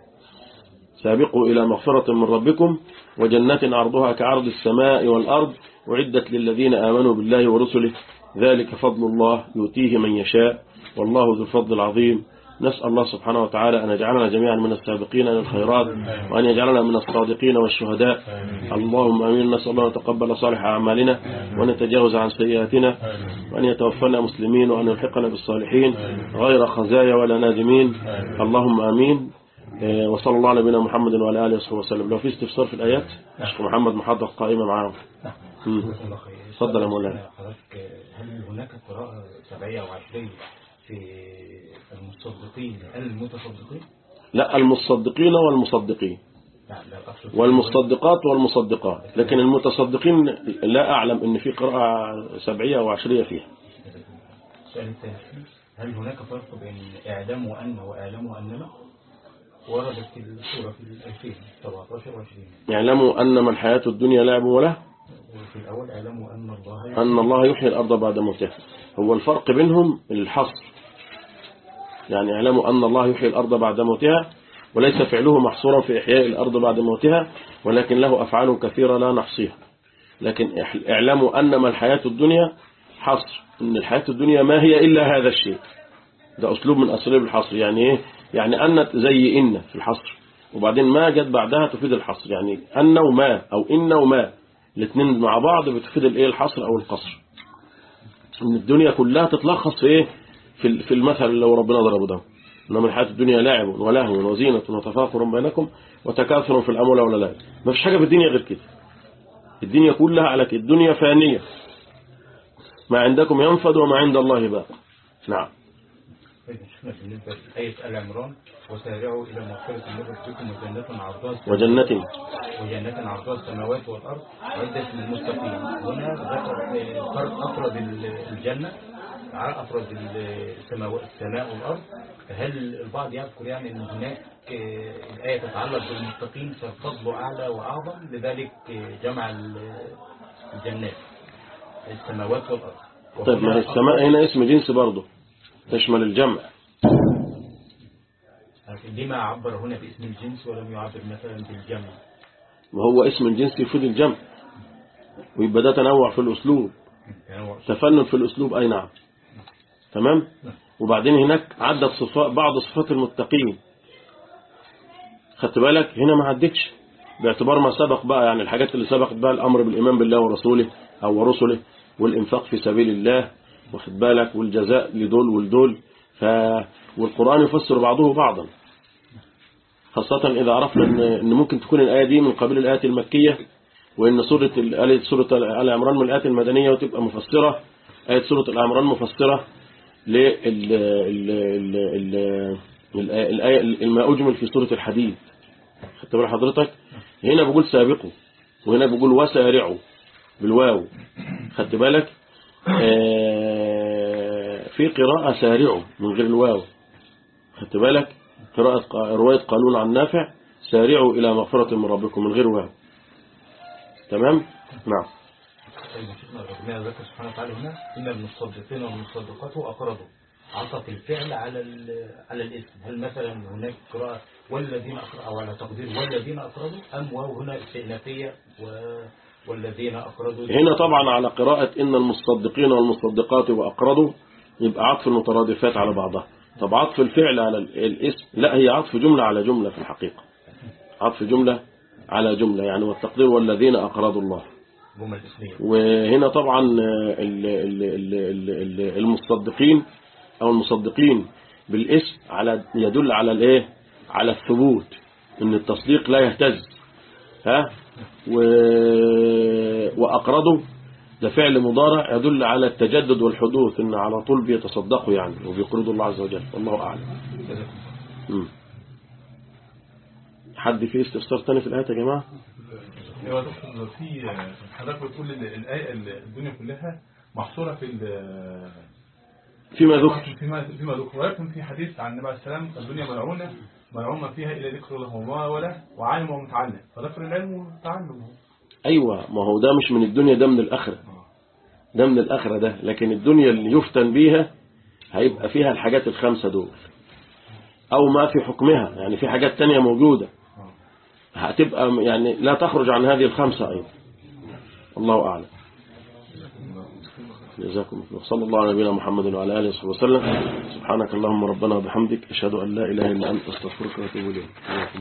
سابقوا إلى مغفرة من ربكم وجنات عرضها كعرض السماء والأرض أعدت للذين آمنوا بالله ورسله ذلك فضل الله يؤتيه من يشاء والله ذو الفضل العظيم نسأل الله سبحانه وتعالى أن يجعلنا جميعا من السابقين إلى الخيرات وأن يجعلنا من الصادقين والشهداء اللهم أمين نسأل الله أن يتقبل صالح أعمالنا وأن يتجاوز عن سيئاتنا وأن يتوفنا مسلمين وأن يلحقنا بالصالحين غير خزايا ولا نادمين اللهم أمين آه، وصلى الله على نبينا محمد وعلى آله وصحبه وسلم لو في استفسار في الآيات شيخ محمد محضر قائمة معاهم مم. اتفضل يا مولانا حضرتك هل هناك قراءة سبعية أو عشرية في المصدقين المتصدقين؟ لا المصدقين والمصدقين لا لا أقصد والمصدقات والمصدقات لكن المتصدقين لا أعلم أن في قراءة سبعية أو عشرية فيها السؤال الثاني هل هناك فرق بين إعلام وأن وإعلام وأنما؟ وردت في السورة في الألفين 17 و20 يعلموا أنما الحياة الدنيا لعب وله وفي الأول اعلموا أن الله أن الله يحيي الأرض بعد موتها هو الفرق بينهم الحصر يعني اعلموا أن الله يحيي الأرض بعد موتها وليس فعله محصورا في إحياء الأرض بعد موتها ولكن له أفعال كثيرة لا نحصيها لكن إح- اعلموا أنما الحياة الدنيا حصر إن الحياة الدنيا ما هي إلا هذا الشيء ده أسلوب من أساليب الحصر يعني إيه يعني أن زي إن في الحصر وبعدين ما جت بعدها تفيد الحصر يعني أن وما أو إن وما الاثنين مع بعض بتفيد الإيه الحصر أو القصر ان الدنيا كلها تتلخص في ايه في ال- في المثل اللي هو ربنا ضربه ده انما الحياه الدنيا لعب ولهو وزينه وتفاخر بينكم وتكاثر في الاموال والاولاد ما فيش حاجه في الدنيا غير كده الدنيا كلها على كده الدنيا فانيه ما عندكم ينفد وما عند الله باق نعم طيب شفنا بالنسبة لآية آل عمران وسارعوا إلى مغفرة من ربكم وجنة عرضها السماوات- وجنة وجنة عرضها السماوات والأرض عدة للمتقين هنا ذكر آه، فرق أفرد ال- الجنة على أفرد ال- السماوات السماء والأرض هل البعض يذكر يعني أن هناك آه، الآية تتعلق بالمتقين فالفضل أعلى وأعظم لذلك آه، جمع ال- الجنات السماوات والأرض طيب ما هي وهنا السماء هنا اسم جنس برضه تشمل الجمع لما عبر هنا باسم الجنس ولم يعبر مثلا بالجمع وهو اسم الجنس يفيد الجمع ويبقى ده تنوع في الأسلوب يعني هو تفنن في الأسلوب أي نعم تمام وبعدين هناك عدت صفات بعض صفات المتقين خدت بالك هنا ما عدتش باعتبار ما سبق بقى يعني الحاجات اللي سبقت بقى الأمر بالإيمان بالله ورسوله أو ورسله والإنفاق في سبيل الله واخد بالك والجزاء لدول ولدول ف والقرآن يفسر بعضه بعضا خاصة إذا عرفنا إن إن ممكن تكون الآية دي من قبيل الآيات المكية وإن سورة ال- آية سورة آل عمران من الآيات المدنية وتبقى مفسرة آية سورة آل عمران مفسرة لل ال- ال- ال- ال- الآية ما أجمل في سورة الحديد خدت بال حضرتك هنا بقول سابقوا وهنا بقول وسارعوا بالواو خدت بالك آه، في قراءة سارعوا من غير الواو خدت بالك قراءة قا- رواية قانون عن نافع سارعوا إلى مغفرة من ربكم من غير واو تمام نعم طيب شفنا ربنا ذكر سبحانه وتعالى هنا إن المصدقين والمصدقات أقرضوا عطف الفعل على ال- على الاسم هل مثلا هناك قراءة والذين أقرضوا أو على تقدير والذين أقرضوا أم واو هنا استئنافية و- والذين أقرضوا هنا طبعا على قراءة إن المصدقين والمصدقات وأقرضوا يبقى عطف المترادفات على بعضها طب عطف الفعل على ال- الاسم لا هي عطف جملة على جملة في الحقيقة عطف جملة على جملة يعني والتقدير والذين أقرضوا الله جمل اسمية وهنا طبعا ال- ال- ال- ال- ال- المصدقين أو المصدقين بالاسم على يدل على الايه على الثبوت ان التصديق لا يهتز ها و... وأقرضوا ده فعل مضارع يدل على التجدد والحدوث ان على طول بيتصدقوا يعني وبيقرضوا الله عز وجل والله أعلم مم. حد فيه استفسار تاني في الآية يا جماعة هو دكتور في حضرتك بتقول ان الايه الدنيا كلها محصورة في ال- فيما ذكر فيما فيما ذكر ولكن في حديث عن النبي عليه السلام الدنيا ملعونة ملعون ما فيها إلا ذكر الله وما ولا وعالم ومتعلم فذكر العلم والتعلم أيوة ما هو ده مش من الدنيا ده من الآخرة ده من الآخرة ده لكن الدنيا اللي يفتن بيها هيبقى فيها الحاجات الخمسة دول أو ما في حكمها يعني في حاجات تانية موجودة هتبقى يعني لا تخرج عن هذه الخمسة أيضا الله أعلم جزاكم الله صلى الله على نبينا محمد وعلى آله وصحبه وسلم سبحانك اللهم ربنا وبحمدك أشهد أن لا إله إلا أنت أستغفرك وأتوب إليك